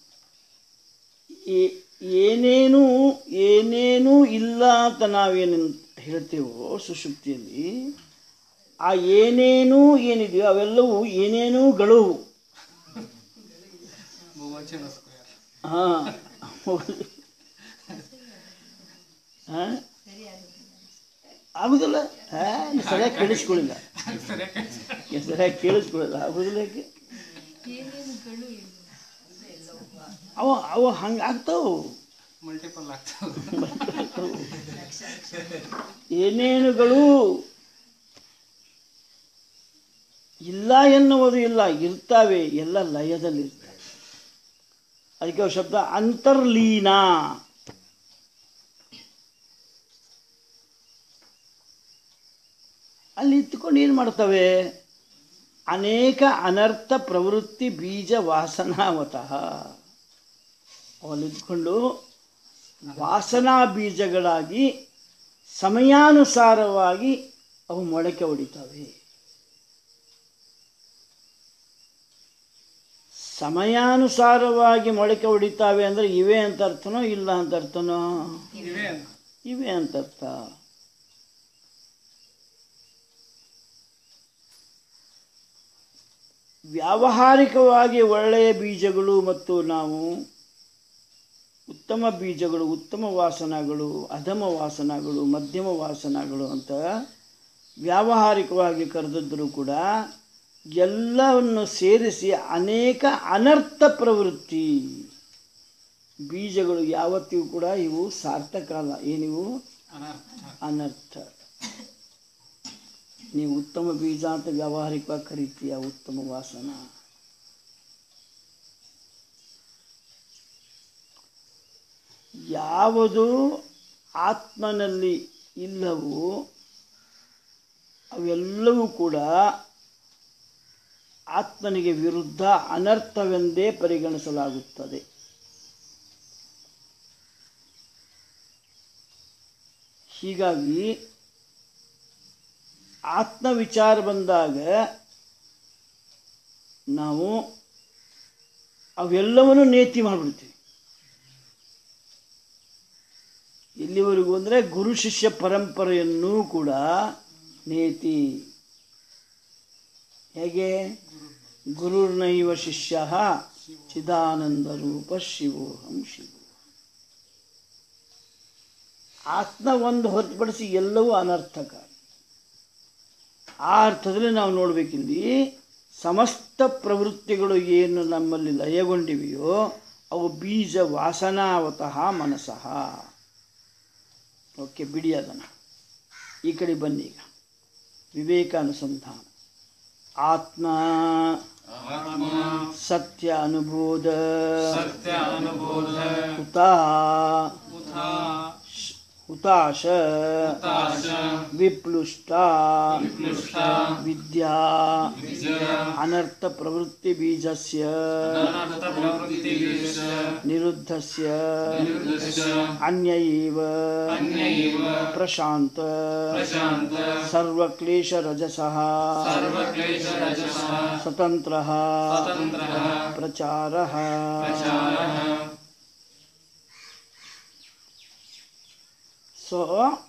ಏ- ಏನೇನೂ ಏನೇನೂ ಇಲ್ಲ ಅಂತ ನಾವೇನು ಹೇಳ್ತೇವೋ ಸುಷುಪ್ತಿಯಲ್ಲಿ ಆ ಏನೇನೂ ಏನಿದೆಯೋ ಅವೆಲ್ಲವೂ ಏನೇನೂಗಳು ಬಹುವಚನ ಸ್ಕ್ವೇರ್ ಹಾ ಹಾ ಆಗುದಿಲ್ಲ ಹಾ ನೀವ್ ಸರಿಯಾಗಿ ಕೇಳಿಸ್ಕೊಳ್ಳಿಲ್ಲ ನೀವ್ ಸರಿಯಾಗಿ ಕೇಳಿಸ್ಕೊಳ್ಳಿಲ್ಲ ಆಗುದಿಲ್ಲ ಯಾಕೆ ಅವ ಅವ ಹಂಗೆ ಆಗ್ತಾವ ಮಲ್ಟಿಪಲ್ ಆಗ್ತದೆ ಏನೇನುಗಳು ಇಲ್ಲ ಎನ್ನುವುದು ಇಲ್ಲ ಇರ್ತಾವೆ ಎಲ್ಲ ಲಯದಲ್ಲಿ ಇರ್ತವೆ ಅದಕ್ಕೆ ಅವು ಶಬ್ದ ಅಂತರ್ಲೀನ ಅಲ್ಲಿ ಇತ್ತುಕೊಂಡು ಏನು ಮಾಡ್ತವೆ ಅನೇಕ ಅನರ್ಥ ಪ್ರವೃತ್ತಿ ಬೀಜ ವಾಸನಾವತಃ ಅವಲ್ಲಿದ್ಕೊಂಡು ವಾಸನಾ ಬೀಜಗಳಾಗಿ ಸಮಯಾನುಸಾರವಾಗಿ ಅವು ಮೊಳಕೆ ಹೊಡಿತವೆ ಸಮಯಾನುಸಾರವಾಗಿ ಮೊಳಕೆ ಹೊಡಿತಾವೆ ಅಂದರೆ ಇವೆ ಅಂತ ಅರ್ಥನೋ ಇಲ್ಲ ಅಂತ ಅರ್ಥನೋ ಇವೆ ಅಂತ ಇವೆ ಅಂತ ಅರ್ಥ ವ್ಯಾವಹಾರಿಕವಾಗಿ ಒಳ್ಳೆಯ ಬೀಜಗಳು ಮತ್ತು ನಾವು ಉತ್ತಮ ಬೀಜಗಳು ಉತ್ತಮ ವಾಸನಗಳು ಅಧಮ ವಾಸನಗಳು ಮಧ್ಯಮ ವಾಸನಗಳು ಅಂತ ವ್ಯಾವಹಾರಿಕವಾಗಿ ಕರೆದಿದ್ದರೂ ಕೂಡ ಎಲ್ಲವನ್ನು ಸೇರಿಸಿ ಅನೇಕ ಅನರ್ಥ ಪ್ರವೃತ್ತಿ ಬೀಜಗಳು ಯಾವತ್ತಿಗೂ ಕೂಡ ಇವು ಸಾರ್ಥಕ ಅಲ್ಲ ಏನಿವು ಅನರ್ಥ ಅನರ್ಥ ನೀವು ಉತ್ತಮ ಬೀಜ ಅಂತ ವ್ಯಾವಹಾರಿಕವಾಗಿ ಕರಿತೀಯ ಉತ್ತಮ ವಾಸನ ಯಾವುದು ಆತ್ಮನಲ್ಲಿ ಇಲ್ಲವೋ ಅವೆಲ್ಲವೂ ಕೂಡ ಆತ್ಮನಿಗೆ ವಿರುದ್ಧ ಅನರ್ಥವೆಂದೇ ಪರಿಗಣಿಸಲಾಗುತ್ತದೆ ಹೀಗಾಗಿ ಆತ್ಮ ವಿಚಾರ ಬಂದಾಗ ನಾವು ಅವೆಲ್ಲವನ್ನು ನೇತಿ ಮಾಡಿಬಿಡ್ತೀವಿ ಇಲ್ಲಿವರೆಗೂ ಅಂದರೆ ಗುರು ಶಿಷ್ಯ ಪರಂಪರೆಯನ್ನೂ ಕೂಡ ನೇತಿ ಹೇಗೆ ಗುರುರ್ನೈವ ಶಿಷ್ಯ ಚಿದಾನಂದ ರೂಪ ಶಿವೋಹಂ ಶಿವ ಆತ್ಮ ಒಂದು ಹೊರತುಪಡಿಸಿ ಎಲ್ಲವೂ ಅನರ್ಥಕ ಆ ಅರ್ಥದಲ್ಲಿ ನಾವು ನೋಡಬೇಕಿಲ್ಲಿ ಸಮಸ್ತ ಪ್ರವೃತ್ತಿಗಳು ಏನು ನಮ್ಮಲ್ಲಿ ಲಯಗೊಂಡಿವೆಯೋ ಅವು ಬೀಜ ವಾಸನಾವತಃ ಮನಸಃ ಓಕೆ ಬಿಡಿ ಅದನ್ನು ಈ ಕಡೆ ಬನ್ನಿ ಈಗ ವಿವೇಕಾನುಸಂಧಾನ ಆತ್ಮ ಸತ್ಯ ಅನುಬೋಧ ಸತ್ಯ ಅನುಬೋಧ ಹುತಾ ಉಥಾ ಹುತಾಶ ಹುತಾಶ ವಿಪ್ಲುಷ್ಟ ವಿಪ್ಲುಷ್ಟ ವಿದ್ಯಾ ಅನರ್ಥ ಪ್ರವೃತ್ತಿ ಬೀಜಸ್ಯ ಅನರ್ಥ ಪ್ರವೃತ್ತಿ ಬೀಜ ನಿರುದ್ಧಸ್ಯ ನಿರುದ್ಧಸ್ಯ ಅನ್ಯ ಇವ ಅನ್ಯ ಇವ ಪ್ರಶಾಂತ ಪ್ರಶಾಂತ ಸರ್ವಕ್ಲೇಶ ರಜಸಃ ಸರ್ವಕ್ಲೇಶ ರಜಸಃ ಸ್ವತಂತ್ರ ಸ್ವತಂತ್ರಃ ಪ್ರಚಾರ ಪ್ರಚಾರಃ ಸೊ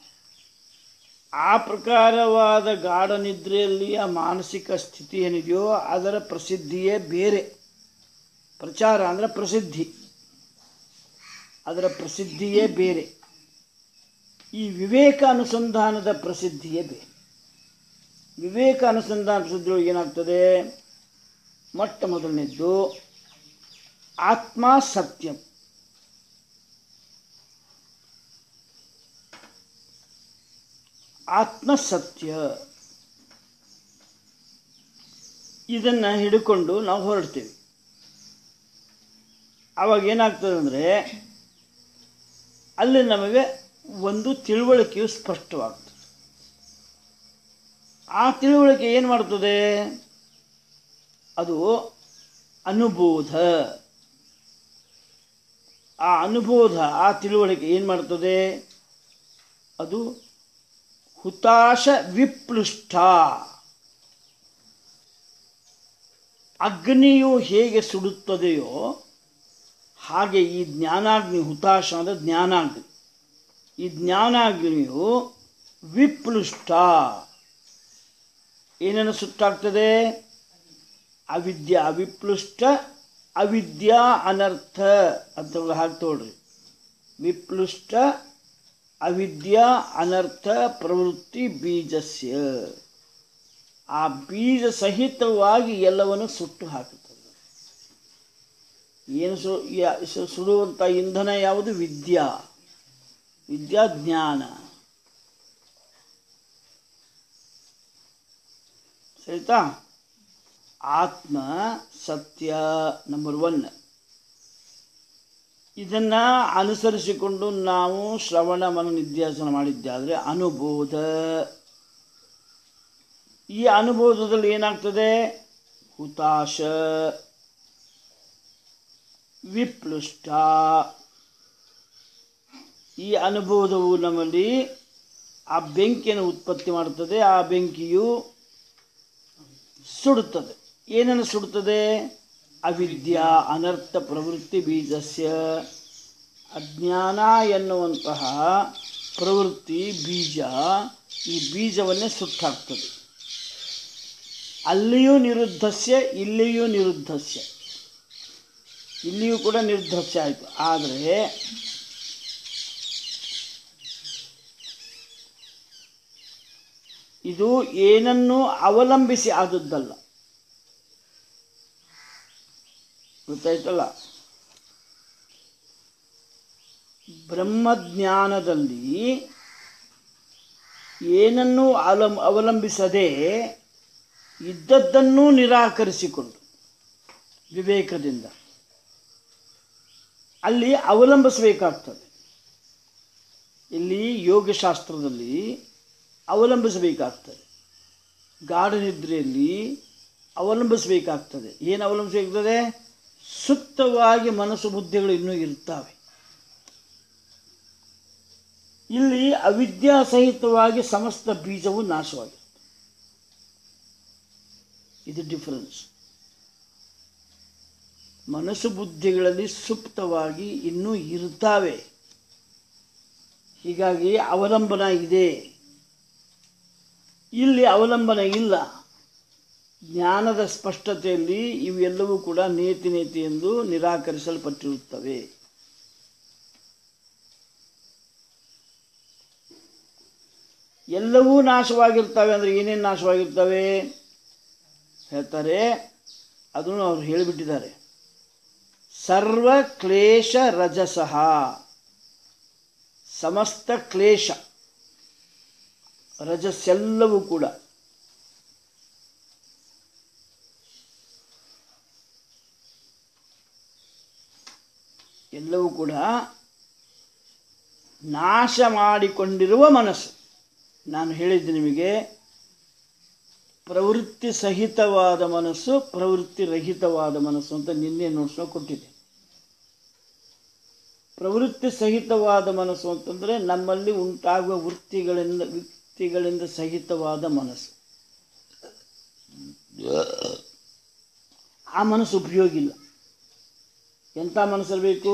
ಆ ಪ್ರಕಾರವಾದ ಗಾಢ ನಿದ್ರೆಯಲ್ಲಿ ಆ ಮಾನಸಿಕ ಸ್ಥಿತಿ ಏನಿದೆಯೋ ಅದರ ಪ್ರಸಿದ್ಧಿಯೇ ಬೇರೆ ಪ್ರಚಾರ ಅಂದರೆ ಪ್ರಸಿದ್ಧಿ ಅದರ ಪ್ರಸಿದ್ಧಿಯೇ ಬೇರೆ ಈ ವಿವೇಕ ಅನುಸಂಧಾನದ ಪ್ರಸಿದ್ಧಿಯೇ ಬೇರೆ ವಿವೇಕ ಅನುಸಂಧಾನ ಪ್ರಸಿದ್ಧಿಯೊಳಗೆ ಏನಾಗ್ತದೆ ಮೊಟ್ಟ ಮೊದಲನೇದ್ದು ಆತ್ಮ ಸತ್ಯಂ ಆತ್ಮ ಸತ್ಯ ಇದನ್ನು ಹಿಡ್ಕೊಂಡು ನಾವು ಹೊರಡ್ತೀವಿ ಆವಾಗ ಏನಾಗ್ತದೆ ಅಂದರೆ ಅಲ್ಲಿ ನಮಗೆ ಒಂದು ತಿಳುವಳಿಕೆಯು ಸ್ಪಷ್ಟವಾಗ್ತದೆ ಆ ತಿಳುವಳಿಕೆ ಏನು ಮಾಡ್ತದೆ ಅದು ಅನುಬೋಧ ಆ ಅನುಬೋಧ ಆ ತಿಳುವಳಿಕೆ ಏನು ಮಾಡ್ತದೆ ಅದು ಹುತಾಶ ವಿಪ್ಲುಷ್ಟ ಅಗ್ನಿಯು ಹೇಗೆ ಸುಡುತ್ತದೆಯೋ ಹಾಗೆ ಈ ಜ್ಞಾನಾಗ್ನಿ ಹುತಾಶ ಅಂದರೆ ಜ್ಞಾನಾಗ್ನಿ ಈ ಜ್ಞಾನಾಗ್ನಿಯು ವಿಪ್ಲುಷ್ಟ ಏನನ್ನು ಸುಟ್ಟಾಗ್ತದೆ ಅವಿದ್ಯಾ ವಿಪ್ಲುಷ್ಟ ಅವಿದ್ಯಾ ಅನರ್ಥ ಅಂತ ಹಾಗೆ ತೋಳ್ರಿ ವಿಪ್ಲುಷ್ಟ ಅವಿದ್ಯಾ ಅನರ್ಥ ಪ್ರವೃತ್ತಿ ಬೀಜಸ್ಯ ಆ ಬೀಜ ಸಹಿತವಾಗಿ ಎಲ್ಲವನ್ನು ಸುಟ್ಟು ಹಾಕುತ್ತದೆ ಏನು ಸು ಯಾ- ಸು- ಸುಡುವಂಥ ಇಂಧನ ಯಾವುದು ವಿದ್ಯಾ ವಿದ್ಯಾ ಜ್ಞಾನ ಸರಿತಾ ಆತ್ಮ ಸತ್ಯ ನಂಬರ್ ಒನ್ ಇದನ್ನು ಅನುಸರಿಸಿಕೊಂಡು ನಾವು ಶ್ರವಣ ಮನ ನಿಧ್ಯಾಸನ ಮಾಡಿದ್ದಾದರೆ ಅನುಬೋಧ ಈ ಅನುಬೋಧದಲ್ಲಿ ಏನಾಗ್ತದೆ ಹುತಾಶ ವಿಪ್ಲುಷ್ಟ ಈ ಅನುಬೋಧವು ನಮ್ಮಲ್ಲಿ ಆ ಬೆಂಕಿಯನ್ನು ಉತ್ಪತ್ತಿ ಮಾಡುತ್ತದೆ ಆ ಬೆಂಕಿಯು ಸುಡುತ್ತದೆ ಏನನ್ನು ಸುಡುತ್ತದೆ ಅವಿದ್ಯಾ ಅನರ್ಥ ಪ್ರವೃತ್ತಿ ಬೀಜಸ್ಯ ಅಜ್ಞಾನ ಎನ್ನುವಂತಹ ಪ್ರವೃತ್ತಿ ಬೀಜ ಈ ಬೀಜವನ್ನೇ ಸುಟ್ಟಾಕ್ತದೆ ಅಲ್ಲಿಯೂ ನಿರುದ್ಧಸ್ಯ ಇಲ್ಲಿಯೂ ನಿರುದ್ಧಸ್ಯ ಇಲ್ಲಿಯೂ ಕೂಡ ನಿರ್ಧರ್ಸ್ಯ ಆಯಿತು ಆದರೆ ಇದು ಏನನ್ನು ಅವಲಂಬಿಸಿ ಆದದ್ದಲ್ಲ ಗೊತ್ತಾಯ್ತಲ್ಲ ಬ್ರಹ್ಮಜ್ಞಾನದಲ್ಲಿ ಏನನ್ನೂ ಅಲಂ ಅವಲಂಬಿಸದೆ ಇದ್ದದ್ದನ್ನೂ ನಿರಾಕರಿಸಿಕೊಂಡು ವಿವೇಕದಿಂದ ಅಲ್ಲಿ ಅವಲಂಬಿಸಬೇಕಾಗ್ತದೆ ಇಲ್ಲಿ ಯೋಗಶಾಸ್ತ್ರದಲ್ಲಿ ಅವಲಂಬಿಸಬೇಕಾಗ್ತದೆ ಗಾಢನಿದ್ರೆಯಲ್ಲಿ ಅವಲಂಬಿಸಬೇಕಾಗ್ತದೆ ಏನು ಅವಲಂಬಿಸಬೇಕಾಗ್ತದೆ ಸುಪ್ತವಾಗಿ ಮನಸ್ಸು ಬುದ್ಧಿಗಳು ಇನ್ನೂ ಇರ್ತವೆ ಇಲ್ಲಿ ಅವಿದ್ಯಾಸಹಿತವಾಗಿ ಸಮಸ್ತ ಬೀಜವು ನಾಶವಾಗಿರುತ್ತೆ ಇದು ಡಿಫರೆನ್ಸ್ ಮನಸ್ಸು ಬುದ್ಧಿಗಳಲ್ಲಿ ಸುಪ್ತವಾಗಿ ಇನ್ನೂ ಇರ್ತಾವೆ ಹೀಗಾಗಿ ಅವಲಂಬನ ಇದೆ ಇಲ್ಲಿ ಅವಲಂಬನ ಇಲ್ಲ ಜ್ಞಾನದ ಸ್ಪಷ್ಟತೆಯಲ್ಲಿ ಇವೆಲ್ಲವೂ ಕೂಡ ನೇತಿ ನೇತಿ ಎಂದು ನಿರಾಕರಿಸಲ್ಪಟ್ಟಿರುತ್ತವೆ ಎಲ್ಲವೂ ನಾಶವಾಗಿರ್ತವೆ ಅಂದರೆ ಏನೇನು ನಾಶವಾಗಿರ್ತವೆ ಹೇಳ್ತಾರೆ ಅದನ್ನು ಅವ್ರು ಹೇಳಿಬಿಟ್ಟಿದ್ದಾರೆ ಸರ್ವ ಕ್ಲೇಶ ರಜಸಃ ಸಮಸ್ತ ಕ್ಲೇಶ ರಜಸ್ಸೆಲ್ಲವೂ ಕೂಡ ಎಲ್ಲವೂ ಕೂಡ ನಾಶ ಮಾಡಿಕೊಂಡಿರುವ ಮನಸ್ಸು ನಾನು ಹೇಳಿದ್ದೆ ನಿಮಗೆ ಪ್ರವೃತ್ತಿ ಸಹಿತವಾದ ಮನಸ್ಸು ಪ್ರವೃತ್ತಿ ರಹಿತವಾದ ಮನಸ್ಸು ಅಂತ ನಿನ್ನೆ ನೋಟ್ಸ್ನ ಕೊಟ್ಟಿದೆ ಪ್ರವೃತ್ತಿ ಸಹಿತವಾದ ಮನಸ್ಸು ಅಂತಂದರೆ ನಮ್ಮಲ್ಲಿ ಉಂಟಾಗುವ ವೃತ್ತಿಗಳಿಂದ ವೃತ್ತಿಗಳಿಂದ ಸಹಿತವಾದ ಮನಸ್ಸು ಆ ಮನಸ್ಸು ಉಪಯೋಗ ಇಲ್ಲ ಎಂಥ ಮನಸ್ಸಿರಬೇಕು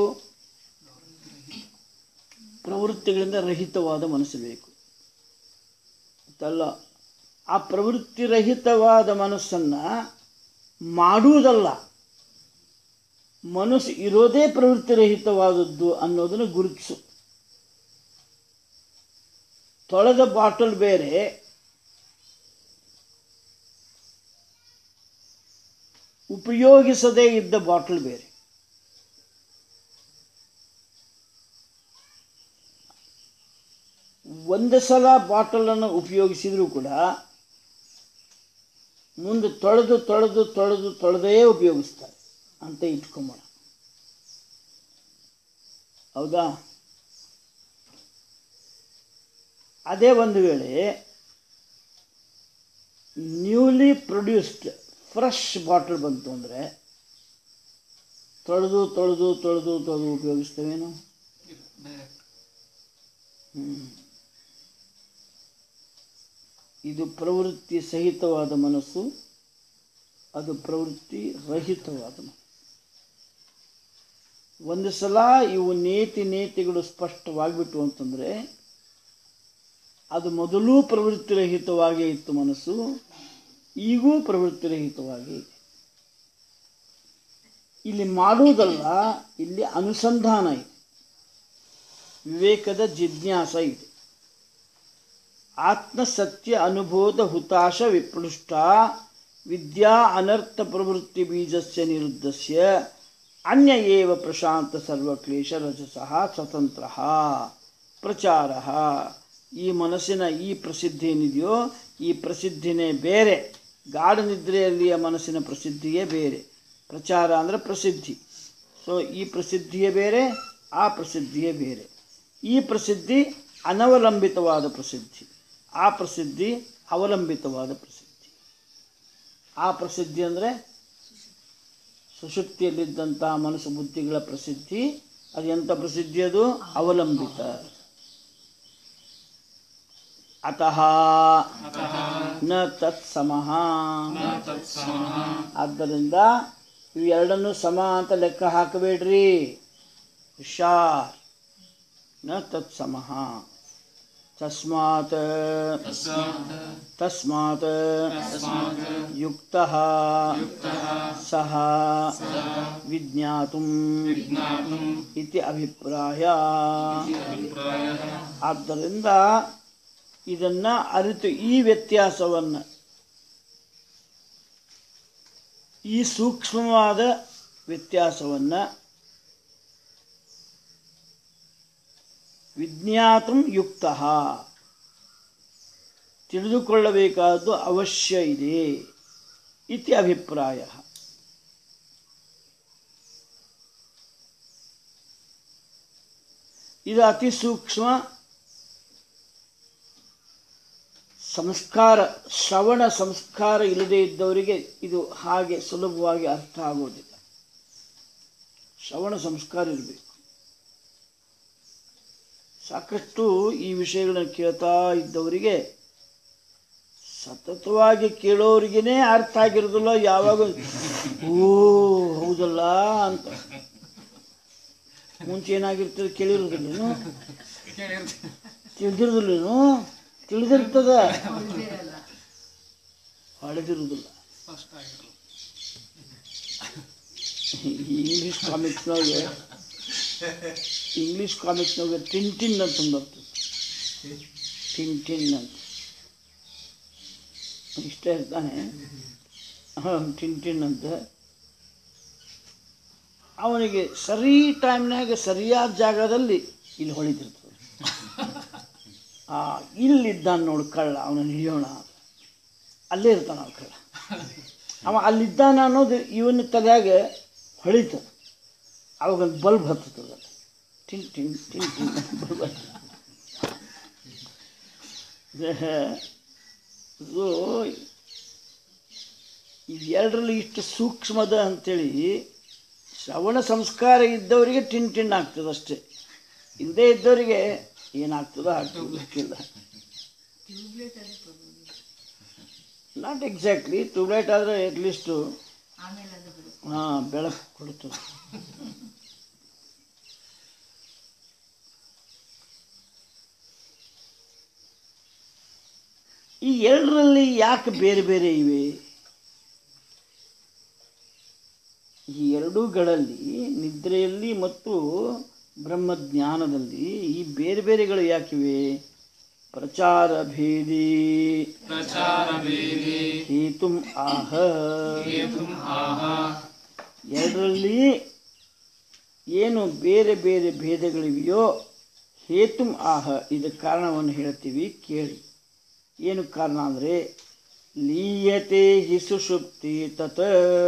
ಪ್ರವೃತ್ತಿಗಳಿಂದ ರಹಿತವಾದ ಮನಸ್ಸು ಬೇಕು ಅಂತಲ್ಲ ಆ ಪ್ರವೃತ್ತಿ ರಹಿತವಾದ ಮನಸ್ಸನ್ನು ಮಾಡುವುದಲ್ಲ ಮನಸ್ಸು ಇರೋದೇ ಪ್ರವೃತ್ತಿ ರಹಿತವಾದದ್ದು ಅನ್ನೋದನ್ನು ಗುರುತಿಸು ತೊಳೆದ ಬಾಟಲ್ ಬೇರೆ ಉಪಯೋಗಿಸದೇ ಇದ್ದ ಬಾಟಲ್ ಬೇರೆ ಒಂದು ಸಲ ಬಾಟಲನ್ನು ಉಪಯೋಗಿಸಿದರೂ ಕೂಡ ಮುಂದೆ ತೊಳೆದು ತೊಳೆದು ತೊಳೆದು ತೊಳೆದೇ ಉಪಯೋಗಿಸ್ತಾರೆ ಅಂತ ಇಟ್ಕೊಂಬೋಣ ಹೌದಾ ಅದೇ ಒಂದು ವೇಳೆ ನ್ಯೂಲಿ ಪ್ರೊಡ್ಯೂಸ್ಡ್ ಫ್ರೆಶ್ ಬಾಟಲ್ ಬಂತು ಅಂದರೆ ತೊಳೆದು ತೊಳೆದು ತೊಳೆದು ತೊಳೆದು ಉಪಯೋಗಿಸ್ತೇವೇನು ಹ್ಮ್. ಇದು ಪ್ರವೃತ್ತಿ ಸಹಿತವಾದ ಮನಸ್ಸು ಅದು ಪ್ರವೃತ್ತಿ ರಹಿತವಾದ ಮನಸ್ಸು ಒಂದು ಸಲ ಇವು ನೇತಿ ನೇತಿಗಳು ಸ್ಪಷ್ಟವಾಗಿಬಿಟ್ಟು ಅಂತಂದರೆ ಅದು ಮೊದಲೂ ಪ್ರವೃತ್ತಿ ರಹಿತವಾಗೇ ಇತ್ತು ಮನಸ್ಸು ಈಗೂ ಪ್ರವೃತ್ತಿ ರಹಿತವಾಗೇ ಇದೆ ಇಲ್ಲಿ ಮಾಡುವುದಲ್ಲ ಇಲ್ಲಿ ಅನುಸಂಧಾನ ಇದೆ ವಿವೇಕದ ಜಿಜ್ಞಾಸ ಇದೆ ಆತ್ಮಸತ್ಯ ಅನುಬೋಧ ಹುತಾಶ ವಿಪ್ಲುಷ್ಟ ವಿದ್ಯಾ ಅನರ್ಥ ಪ್ರವೃತ್ತಿ ಬೀಜಸ್ಯ ನಿರುದ್ಧಸ್ಯ ಅನ್ಯ ಏವ ಪ್ರಶಾಂತ ಸರ್ವಕ್ಲೇಶ ರಜಸಃ ಸ್ವತಂತ್ರ ಪ್ರಚಾರ ಈ ಮನಸ್ಸಿನ ಈ ಪ್ರಸಿದ್ಧಿ ಏನಿದೆಯೋ ಈ ಪ್ರಸಿದ್ಧಿನೇ ಬೇರೆ ಗಾಢನಿದ್ರೆಯಲ್ಲಿಯ ಮನಸ್ಸಿನ ಪ್ರಸಿದ್ಧಿಯೇ ಬೇರೆ ಪ್ರಚಾರ ಅಂದರೆ ಪ್ರಸಿದ್ಧಿ ಸೊ ಈ ಪ್ರಸಿದ್ಧಿಯೇ ಬೇರೆ ಆ ಪ್ರಸಿದ್ಧಿಯೇ ಬೇರೆ ಈ ಪ್ರಸಿದ್ಧಿ ಅನವಲಂಬಿತವಾದ ಪ್ರಸಿದ್ಧಿ ಆ ಪ್ರಸಿದ್ಧಿ ಅವಲಂಬಿತವಾದ ಪ್ರಸಿದ್ಧಿ ಆ ಪ್ರಸಿದ್ಧಿ ಅಂದರೆ ಸುಷುಪ್ತಿಯಲ್ಲಿದ್ದಂಥ ಮನಸ್ಸು ಬುದ್ಧಿಗಳ ಪ್ರಸಿದ್ಧಿ ಅದು ಎಂಥ ಪ್ರಸಿದ್ಧಿ ಅದು ಅವಲಂಬಿತ ಅತಃ ನ ತತ್ಸಮಃ ಆದ್ದರಿಂದ ಇವೆರಡನ್ನು ಸಮ ಅಂತ ಲೆಕ್ಕ ಹಾಕಬೇಡ್ರಿ ಹುಷಾರ್ ನ ತತ್ಸಮಃ ತಸ್ಮಾತ್ ತಸ್ಮಾತ್ ಯುಕ್ತಃ ಸಹ ವಿಜ್ಞಾತುಂ ಇತಿ ಅಭಿಪ್ರಾಯ ಆದ್ದರಿಂದ ಇದನ್ನ ಅರಿತು ಈ ವ್ಯತ್ಯಾಸವನ್ನು ಈ ಸೂಕ್ಷ್ಮವಾದ ವ್ಯತ್ಯಾಸವನ್ನು ವಿಜ್ಞಾತು ಯುಕ್ತ ತಿಳಿದುಕೊಳ್ಳಬೇಕಾದ್ದು ಅವಶ್ಯ ಇದೆ ಇತಿ ಅಭಿಪ್ರಾಯ ಇದು ಅತಿ ಸೂಕ್ಷ್ಮ ಸಂಸ್ಕಾರ ಶ್ರವಣ ಸಂಸ್ಕಾರ ಇಲ್ಲದೇ ಇದ್ದವರಿಗೆ ಇದು ಹಾಗೆ ಸುಲಭವಾಗಿ ಅರ್ಥ ಆಗೋದಿಲ್ಲ ಶ್ರವಣ ಸಂಸ್ಕಾರ ಇರಬೇಕು ಸಾಕಷ್ಟು ಈ ವಿಷಯಗಳನ್ನು ಕೇಳ್ತಾ ಇದ್ದವರಿಗೆ ಸತತವಾಗಿ ಕೇಳೋರಿಗೇನೆ ಅರ್ಥ ಆಗಿರೋದಿಲ್ಲ ಯಾವಾಗ ಓ ಹೌದಲ್ಲ ಅಂತ ಮುಂಚೆ ಏನಾಗಿರ್ತದೆ ಕೇಳಿರೋದಿಲ್ಲೇನು ತಿಳಿದಿರೋದಿಲ್ಲೇನು ತಿಳಿದಿರ್ತದ ಹೊಳೆದಿರುವುದಿಲ್ಲ ಇಂಗ್ಲೀಷ್ ಕಾಮಿಕ್ಸ್ನಾಗ ಇಂಗ್ಲೀಷ್ ಕಾಮಿಕ್ಸ್ನಾಗ ಟಿನ್ ಟಿನ್ ಅಂತ ಬರ್ತದೆ ಟಿನ್ ಟಿನ್ ಅಂತ ಇಷ್ಟ ಇರ್ತಾನೆ ಹಾಂ ಟಿನ್ ಟಿನ್ ಅಂತ ಅವನಿಗೆ ಸರಿ ಟೈಮ್ನಾಗ ಸರಿಯಾದ ಜಾಗದಲ್ಲಿ ಇಲ್ಲಿ ಹೊಳಿತಿರ್ತದೆ ಆ ಇಲ್ಲಿದ್ದಾನ ನೋಡು ಕಳ್ಳ ಅವನನ್ನು ಹಿಡಿಯೋಣ ಅಲ್ಲೇ ಇರ್ತಾನ ಅವ ಕಳ್ಳ ಅವ ಅಲ್ಲಿದ್ದಾನ ಅನ್ನೋದು ಇವನ ತಲೆಯಾಗ ಹೊಳಿತದೆ ಅವಾಗ ಒಂದು ಬಲ್ಬ್ ಹತ್ತದ ಟಿನ್ ಟಿನ್ ಟಿನ್ ಟಿನ್ ಬಲ್ಬ್ ಇದು ಇವೆರಡರಲ್ಲಿ ಇಷ್ಟು ಸೂಕ್ಷ್ಮದ ಅಂತೇಳಿ ಶ್ರವಣ ಸಂಸ್ಕಾರ ಇದ್ದವರಿಗೆ ಟಿನ್ ಟಿನ್ ಆಗ್ತದೆ ಅಷ್ಟೇ ಇಲ್ಲದೇ ಇದ್ದವರಿಗೆ ಏನಾಗ್ತದೋ ಆಗ್ತದೆ ಗೊತ್ತಿಲ್ಲ ನಾಟ್ ಎಕ್ಸಾಕ್ಟ್ಲಿ ಟ್ಯೂಬ್ಲೈಟ್ ಆದರೆ ಅಟ್ಲೀಸ್ಟು ಆಮೇಲೆ ಅದು ಬರುತ್ತೆ ಹಾಂ ಬೆಳಕು ಕೊಡುತ್ತದೆ ಈ ಎರಡರಲ್ಲಿ ಯಾಕೆ ಬೇರೆ ಬೇರೆ ಇವೆ ಈ ಎರಡೂಗಳಲ್ಲಿ ನಿದ್ರೆಯಲ್ಲಿ ಮತ್ತು ಬ್ರಹ್ಮಜ್ಞಾನದಲ್ಲಿ ಈ ಬೇರೆ ಬೇರೆಗಳು ಯಾಕಿವೆ ಪ್ರಚಾರ ಭೇದಿ ಹೇತುಂ ಆಹ ಎರಡರಲ್ಲಿ ಏನು ಬೇರೆ ಬೇರೆ ಭೇದಗಳಿವೆಯೋ ಹೇತುಂ ಆಹ ಇದಕ್ಕೆ ಕಾರಣವನ್ನು ಹೇಳ್ತೀವಿ ಕೇಳಿ ಏನು ಕಾರಣ ಅಂದರೆ ಲೀಯತೆ ಹಿ ಸುಷುಪ್ತಿ ತತ್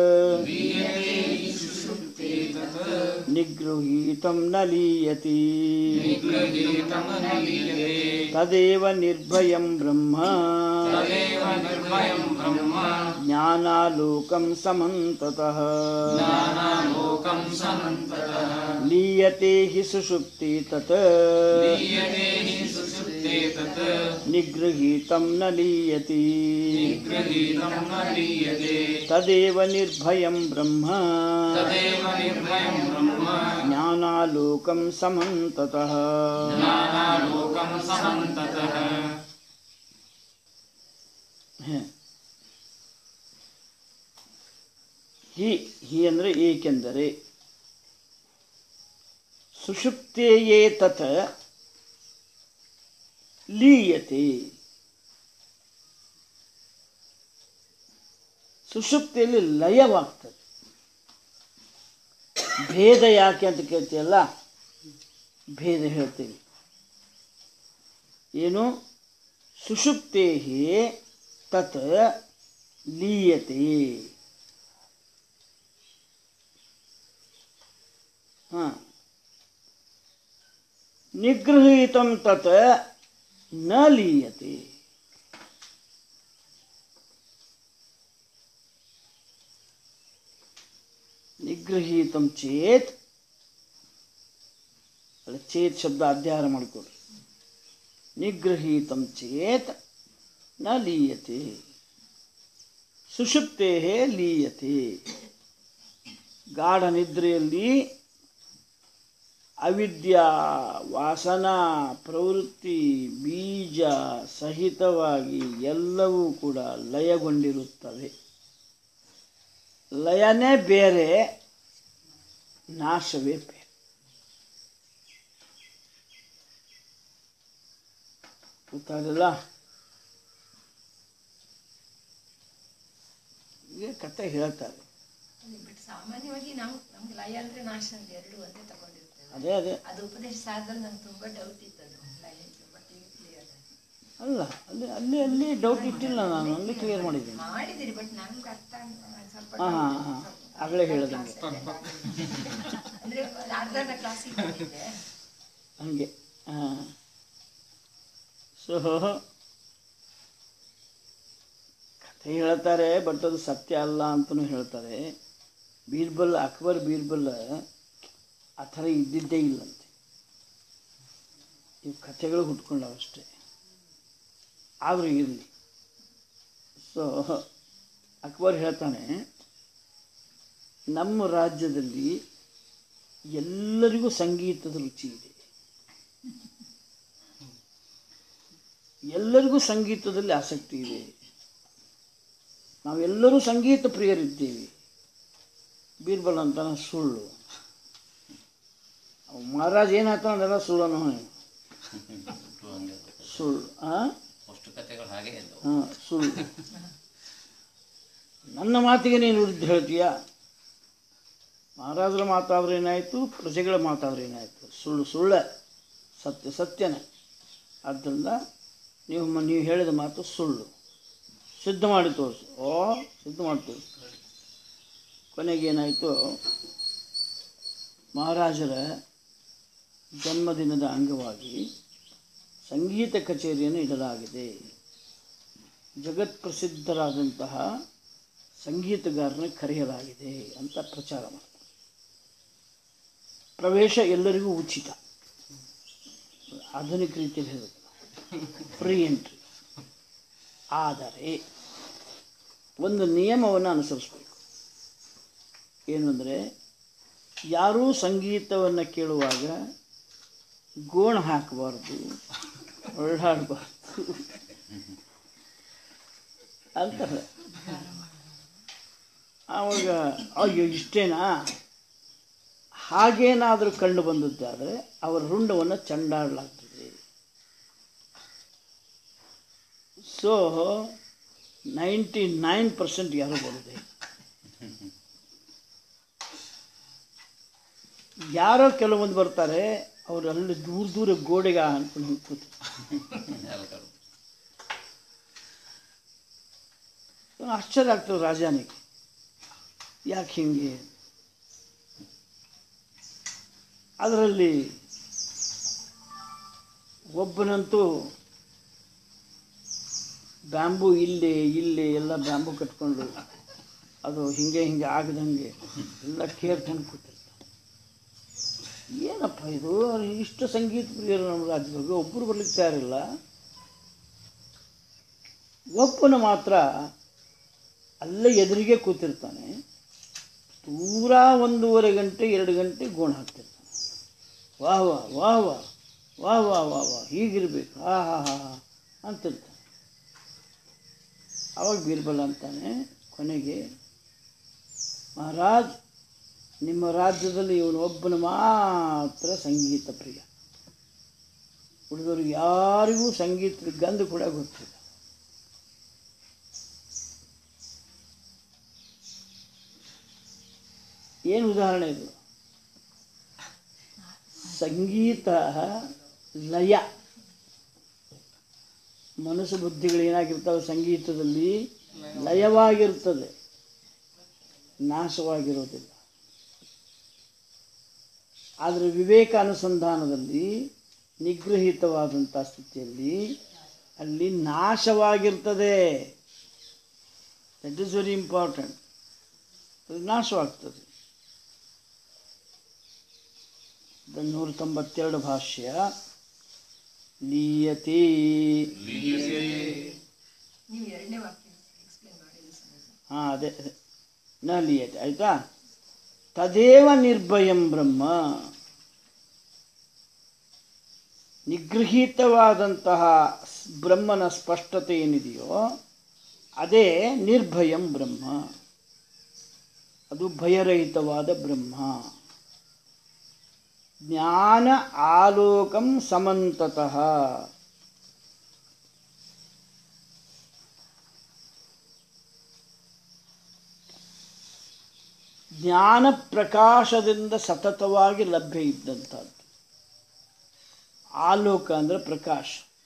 ನಿಗೃಹೀತಂ ನ ಲೀಯತಿ ತದೇವ ನಿರ್ಭಯಂ ಬ್ರಹ್ಮ ಜ್ಞಾನಾಲೋಕಂ ಸಮಂತತಃ ಲೀಯತೆ ಹಿ ಸುಷುಪ್ತಿ ತತ್ ನಿಗೃಹೀತಂ ನ ಲೀಯತಿ ತದೇವ ನಿರ್ಭಯಂ ಬ್ರಹ್ಮ ಜ್ಞಾನಾಲೋಕಂ ಸಮಂತತಃ ಹ. ಹಿ ಹಿ ಅಂದರೆ ಏಕೆಂದರೆ ಸುಷುಪ್ತೇಯೇ ತತ್ ಲೀಯತೆ ಸುಷುಪ್ತಿಯಲ್ಲಿ ಲಯವಾಗ್ತದೆ ಭೇದ ಯಾಕೆ ಅಂತ ಕೇಳ್ತೀಯಲ್ಲ ಭೇದ ಹೇಳ್ತೀವಿ ಏನು ಸುಷುಪ್ತೇ ತತ್ ಲೀಯತೆ ಹಾಂ ನಿಗೃಹೀತಂ ತತ್ ನ ಲೀಯತೆ ನಿಗೃಹೀತಂ ಚೇತ್ ಅಲ್ಲಿ ಚೇತ್ ಶಬ್ದ ಅಧ್ಯಾಹಾರ ಮಾಡಿಕೊಡ್ರಿ ನಿಗೃಹೀತಂ ಚೇತ್ ನ ಲೀಯತೆ ಸುಷುಪ್ತೇ ಲೀಯತೆ ಗಾಢ ನಿದ್ರೆಯಲ್ಲಿ ಅವಿದ್ಯಾ ವಾಸನಾ ಪ್ರವೃತ್ತಿ ಬೀಜ ಸಹಿತವಾಗಿ ಎಲ್ಲವೂ ಕೂಡ ಲಯಗೊಂಡಿರುತ್ತವೆ ಲಯನೇ ಬೇರೆ ನಾಶವೇ ಬೇರೆ ಗೊತ್ತಾಗಲ್ಲ ಈಗ ಕತೆ ಹೇಳ್ತಾರೆ ಬಟ್ ಸಾಮಾನ್ಯವಾಗಿ ನಾವು ನಮ್ಗೆ ಲಯ ಅಂದ್ರೆ ನಾಶ ಅಂತ ಎರಡು ಒಂದೇ ತಗೊಂಡಿರ್ತೇವೆ ಅದೇ ಅದೇ ಅದು ಉಪದೇಶ ಸಾಧದಲ್ಲಿ ನಂಗೆ ತುಂಬಾ ಡೌಟ್ ಇತ್ತು ಅದು ಲಯ ಅಂತ ಬಟ್ ಈಗ ಕ್ಲಿಯರ್ ಅಲ್ಲ ಅಲ್ಲಿ ಅಲ್ಲಿ ಅಲ್ಲಿ ಡೌಟ್ ಇಟ್ಟಿಲ್ಲ ನಾನು ಅಲ್ಲಿ ಕ್ಲಿಯರ್ ಮಾಡಿದ್ದೀನಿ ಮಾಡಿದಿರಿ ಬಟ್ ನಮ್ಗೆ ಅರ್ಥ ಆಗ್- ಸ್ವಲ್ಪ ಹಾಂ ಹಾಂ ಹಾಂ ಆಗಲೇ ಹೇಳಿದಂಗೆ ಅಂದ್ರೆ ಅರ್ಧ ಕ್ಲಾಸಿಗೆ ಬಂದಿದ್ದೆ ಹಂಗೆ ಹಾಂ ಸೊ ಕಥೆ ಹೇಳ್ತಾರೆ ಬಟ್ ಅದು ಸತ್ಯ ಅಲ್ಲ ಅಂತಲೂ ಹೇಳ್ತಾರೆ ಬೀರ್ಬಲ್ ಅಕ್ಬರ್ ಬೀರ್ಬಲ್ ಆ ಥರ ಇದ್ದಿದ್ದೇ ಇಲ್ಲಂತೆ ಇವು ಕಥೆಗಳು ಹುಟ್ಕೊಂಡವು ಅಷ್ಟೇ ಆದರೂ ಇರಲಿ ಸೊ ಅಕ್ಬರ್ ಹೇಳ್ತಾನೆ ನಮ್ಮ ರಾಜ್ಯದಲ್ಲಿ ಎಲ್ಲರಿಗೂ ಸಂಗೀತದ ರುಚಿ ಇದೆ ಎಲ್ಲರಿಗೂ ಸಂಗೀತದಲ್ಲಿ ಆಸಕ್ತಿ ಇದೆ ನಾವೆಲ್ಲರೂ ಸಂಗೀತ ಪ್ರಿಯರಿದ್ದೇವೆ ಬೀರ್ಬಲ್ ಅಂತಾನೆ ಸುಳ್ಳು ಅವ ಮಹಾರಾಜ್ ಏನಾಯ್ತು ಅದೆಲ್ಲ ಸುಳ್ಳನು ಹುಟ್ಟು ಹಂಗೆ ಸುಳ್ಳು ಹಾಂ ಅಷ್ಟು ಕಥೆಗಳು ಹಾಗೆ ಇದ್ದವು ಹಾಂ ಸುಳ್ಳು ನನ್ನ ಮಾತಿಗೆ ನೀನು ವಿರುದ್ಧ ಹೇಳ್ತೀಯ ಮಹಾರಾಜರ ಮಾತಾದ್ರೆ ಏನಾಯಿತು ಪ್ರಜೆಗಳ ಮಾತಾದ್ರೆ ಏನಾಯಿತು ಸುಳ್ಳು ಸುಳ್ಳೆ ಸತ್ಯ ಸತ್ಯನೇ ಆದ್ದರಿಂದ ನೀವು ಮ- ನೀವು ಹೇಳಿದ ಮಾತು ಸುಳ್ಳು ಸಿದ್ಧ ಮಾಡಿ ತೋರಿಸು ಓ ಸಿದ್ಧ ಮಾಡಿ ತೋರಿಸು ಕೊನೆಗೆ ಏನಾಯಿತು ಮಹಾರಾಜರ ಜನ್ಮದಿನದ ಅಂಗವಾಗಿ ಸಂಗೀತ ಕಚೇರಿಯನ್ನು ಇಡಲಾಗಿದೆ ಜಗತ್ ಪ್ರಸಿದ್ಧರಾದಂತಹ ಸಂಗೀತಗಾರನ ಕರೆಯಲಾಗಿದೆ ಅಂತ ಪ್ರಚಾರ ಮಾಡ್ತಾರೆ ಪ್ರವೇಶ ಎಲ್ಲರಿಗೂ ಉಚಿತ ಆಧುನಿಕ ರೀತಿಯಲ್ಲಿ ಹೇಳಬೇಕು ಫ್ರೀ ಎಂಟ್ರಿ ಆದರೆ ಒಂದು ನಿಯಮವನ್ನು ಅನುಸರಿಸಬೇಕು ಏನು ಅಂದರೆ ಯಾರೂ ಸಂಗೀತವನ್ನು ಕೇಳುವಾಗ ಗೋಣ ಹಾಕಬಾರ್ದು ಒಳ್ಳಾಡಬಾರ್ದು ಅಂತಾರೆ ಆವಾಗ ಅಯ್ಯೋ ಇಷ್ಟೇನಾ ಹಾಗೇನಾದರೂ ಕಂಡು ಬಂದದ್ದಾದರೆ ಅವರ ರುಂಡವನ್ನು ಚಂಡಾಡಲಾಗ್ತದೆ ಸೊ ನೈಂಟಿ ನೈನ್ ಪರ್ಸೆಂಟ್ ಯಾರು ಬರೋದೇ ಯಾರೋ ಕೆಲವೊಂದು ಬರ್ತಾರೆ ಅವರು ಅಲ್ಲಿ ದೂರ ದೂರ ಗೋಡೆಗೆ ಅನ್ಕೊಂಡು ಹಿಂಗೆ ಕೂತು ಎಲ್ಲರೂ ಆಶ್ಚರ್ಯ ಆಗ್ತದೆ ರಾಜಾನಿಗೆ ಯಾಕೆ ಹಿಂಗೆ ಅದರಲ್ಲಿ ಒಬ್ಬನಂತೂ ಬ್ಯಾಂಬು ಇಲ್ಲಿ ಇಲ್ಲಿ ಎಲ್ಲ ಬ್ಯಾಂಬು ಕಟ್ಕೊಂಡು ಅದು ಹಿಂಗೆ ಹಿಂಗೆ ಆಗದಂಗೆ ಎಲ್ಲ ಕೇರ್ಕೊಂಡು ಕೂತಿರ್ತಾರೆ ಏನಪ್ಪ ಇದು ಇಷ್ಟು ಸಂಗೀತ ಪ್ರಿಯರು ನಮ್ಮ ರಾಜ್ಯದಾಗ ಒಬ್ಬರು ಬರ್ಲಿಕ್ಕೆ ತಯಾರಿಲ್ಲ ಒಬ್ಬನು ಮಾತ್ರ ಅಲ್ಲೇ ಎದುರಿಗೆ ಕೂತಿರ್ತಾನೆ ಪೂರ ಒಂದೂವರೆ ಗಂಟೆ ಎರಡು ಗಂಟೆ ಗೋಣ ಹಾಕ್ತಿರ್ತಾನೆ ವಾಹ್ ವಾಹ್ ವಾಹ್ ವಾಹ್ ವಾಹ್ ವಾಹ್ ವಾಹ್ ವಾಹ್ ಹೀಗಿರ್ಬೇಕು ಹಾ ಹಾ ಹಾ ಹಾ ಅಂತಿರ್ತಾನೆ ಅವಾಗ ಬೀರ್ಬಲ್ ಅಂತಾನೆ ಕೊನೆಗೆ ಮಹಾರಾಜ್ ನಿಮ್ಮ ರಾಜ್ಯದಲ್ಲಿ ಇವನು ಒಬ್ಬನು ಮಾತ್ರ ಸಂಗೀತ ಪ್ರಿಯ ಉಳಿದವ್ರಿಗೆ ಯಾರಿಗೂ ಸಂಗೀತದ ಗಂಧ ಕೂಡ ಗೊತ್ತಿಲ್ಲ ಏನು ಉದಾಹರಣೆ ಇದು ಸಂಗೀತ ಲಯ ಮನಸ್ಸು ಬುದ್ಧಿಗಳು ಏನಾಗಿರ್ತವೆ ಸಂಗೀತದಲ್ಲಿ ಲಯವಾಗಿರ್ತದೆ ನಾಶವಾಗಿರೋದಿಲ್ಲ ಆದರೆ ವಿವೇಕ ಅನುಸಂಧಾನದಲ್ಲಿ ನಿಗ್ರಹಿತವಾದಂಥ ಸ್ಥಿತಿಯಲ್ಲಿ ಅಲ್ಲಿ ನಾಶವಾಗಿರ್ತದೆ ದಟ್ ಈಸ್ ವೆರಿ ಇಂಪಾರ್ಟೆಂಟ್ ಅದು ನಾಶವಾಗ್ತದೆ ಇದು ನೂರ ತೊಂಬತ್ತೆರಡು ಭಾಷ್ಯ ಲೀಯತೆ ನೀವು ಎರಡನೇ ವಾಕ್ಯ ಎಕ್ಸ್ಪ್ಲೇನ್ ಮಾಡಿಲ್ಲ ಸ್ವಾಮೀಜಿ ಹಾಂ ಅದೇ ಅದೇ. ನ ಲೀಯತೆ ಆಯಿತಾ ತದೇವ ನಿರ್ಭಯಂ ಬ್ರಹ್ಮ ನಿಗೃಹೀತವಾದಂತಹ ಸ್- ಬ್ರಹ್ಮನ ಸ್ಪಷ್ಟತೆ ಏನಿದೆಯೋ ಅದೇ ನಿರ್ಭಯಂ ಬ್ರಹ್ಮ ಅದು ಭಯರಹಿತವಾದ ಬ್ರಹ್ಮ ಜ್ಞಾನ ಆಲೋಕಂ ಸಮಂತತಃ ಜ್ಞಾನ ಪ್ರಕಾಶದಿಂದ ಸತತವಾಗಿ ಲಭ್ಯ ಇದ್ದಂಥದ್ದು ಆಲೋಕ ಅಂದರೆ ಪ್ರಕಾಶ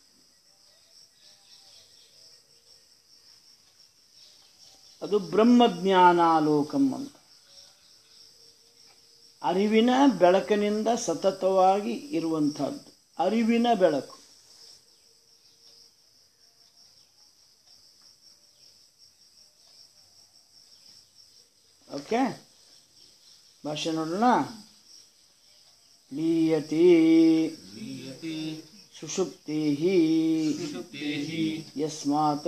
ಅದು ಬ್ರಹ್ಮಜ್ಞಾನಾಲೋಕಂ ಅಂತ ಅರಿವಿನ ಬೆಳಕಿನಿಂದ ಸತತವಾಗಿ ಇರುವಂಥದ್ದು ಅರಿವಿನ ಬೆಳಕು ಓಕೆ ಭಾಷೆ ನೋಡೋಣ ಲೀಯತೆ ಸುಷುಪ್ತಿ ಯಸ್ಮಾತ್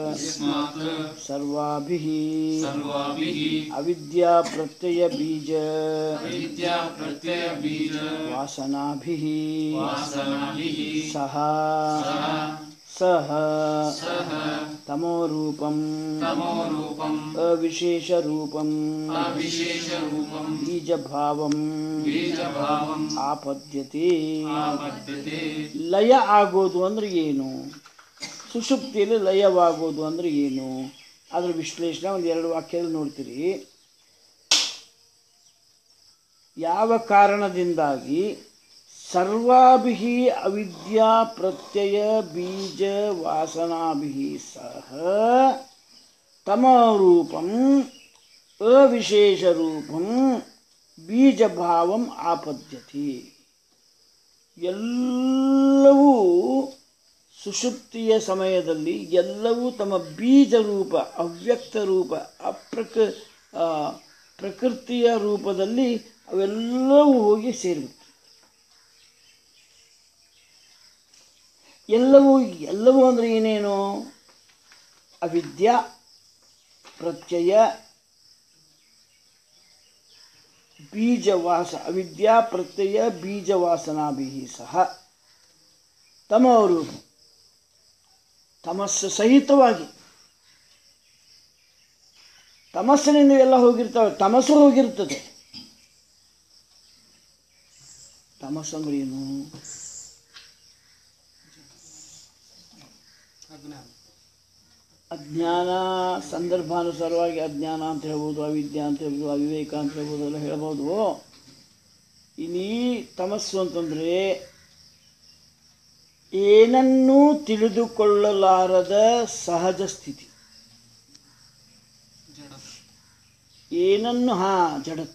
ಸರ್ವಾಭಿಃ ಸರ್ವಾಭಿಃ ಅವಿದ್ಯಾ ಪ್ರತ್ಯಯ ಬೀಜ ವಿದ್ಯಾ ಪ್ರತ್ಯಯ ಬೀಜ ವಾಸನಾಭಿಃ ವಾಸನಾಭಿಃ ಸಹ ಸಹ ಸಹ ಸಹ ತಮೋರೂಪಂ ತಮೋರೂಪಂ ಅವಿಶೇಷರೂಪಂ ಅವಿಶೇಷರೂಪಂ ಬೀಜಭಾವಂ ಬೀಜಭಾವಂ ಆಪದ್ಯತೆ ಆಪದ್ಯತೆ ಲಯ ಆಗೋದು ಅಂದ್ರೆ ಏನು ಸುಷುಪ್ತಿಯಲ್ಲಿ ಲಯವಾಗೋದು ಅಂದ್ರೆ ಏನು ಅದ್ರ ವಿಶ್ಲೇಷಣೆ ಒಂದು ಎರಡು ವಾಕ್ಯದಲ್ಲಿ ನೋಡ್ತೀರಿ ಯಾವ ಕಾರಣದಿಂದಾಗಿ ಸರ್ವಾಭಿ ಅವಿದ್ಯಾ ಪ್ರತ್ಯಯ ಬೀಜ ವಾಸನಾಭಿ ಸಹ ತಮರೂಪಂ ಅವಿಶೇಷರೂಪಂ ಬೀಜಭಾವಂ ಆಪದ್ಯತೆ ಎಲ್ಲವೂ ಸುಷುಪ್ತಿಯ ಸಮಯದಲ್ಲಿ ಎಲ್ಲವೂ ತಮ್ಮ ಬೀಜ ರೂಪ ಅವ್ಯಕ್ತ ರೂಪ ಅಪ್ರಕ ಆ, ಪ್ರಕೃತಿಯ ರೂಪದಲ್ಲಿ ಅವೆಲ್ಲವೂ ಹೋಗಿ ಸೇರಿಬಿಡ್ತವೆ ಎಲ್ಲವೂ ಎಲ್ಲವೂ ಅಂದರೆ ಏನೇನು ಅವಿದ್ಯಾ ಪ್ರತ್ಯಯ ಬೀಜವಾಸ ಅವಿದ್ಯಾ ಪ್ರತ್ಯಯ ಬೀಜವಾಸನಾಭಿ ಸಹ ತಮವರು ತಮಸ್ಸು ಸಹಿತವಾಗಿ ತಮಸ್ಸಿನಿಂದ ಎಲ್ಲ ಹೋಗಿರ್ತವೆ ತಮಸ್ಸು ಹೋಗಿರ್ತದೆ ತಮಸ್ಸು ಅಂದ್ರೆ ಏನು ಅಜ್ಞಾನ ಸಂದರ್ಭಾನುಸಾರವಾಗಿ ಅಜ್ಞಾನ ಅಂತ ಹೇಳ್ಬೋದು ಅವಿದ್ಯಾ ಅಂತ ಹೇಳ್ಬೋದು ಅವಿವೇಕ ಅಂತ ಹೇಳ್ಬೋದು ಎಲ್ಲ ಹೇಳ್ಬೋದು ಇಲ್ಲಿ ತಮಸ್ಸು ಅಂತಂದರೆ ಏನನ್ನೂ ತಿಳಿದುಕೊಳ್ಳಲಾರದ ಸಹಜ ಸ್ಥಿತಿ ಏನನ್ನು ಹಾ ಜಡತ್ವ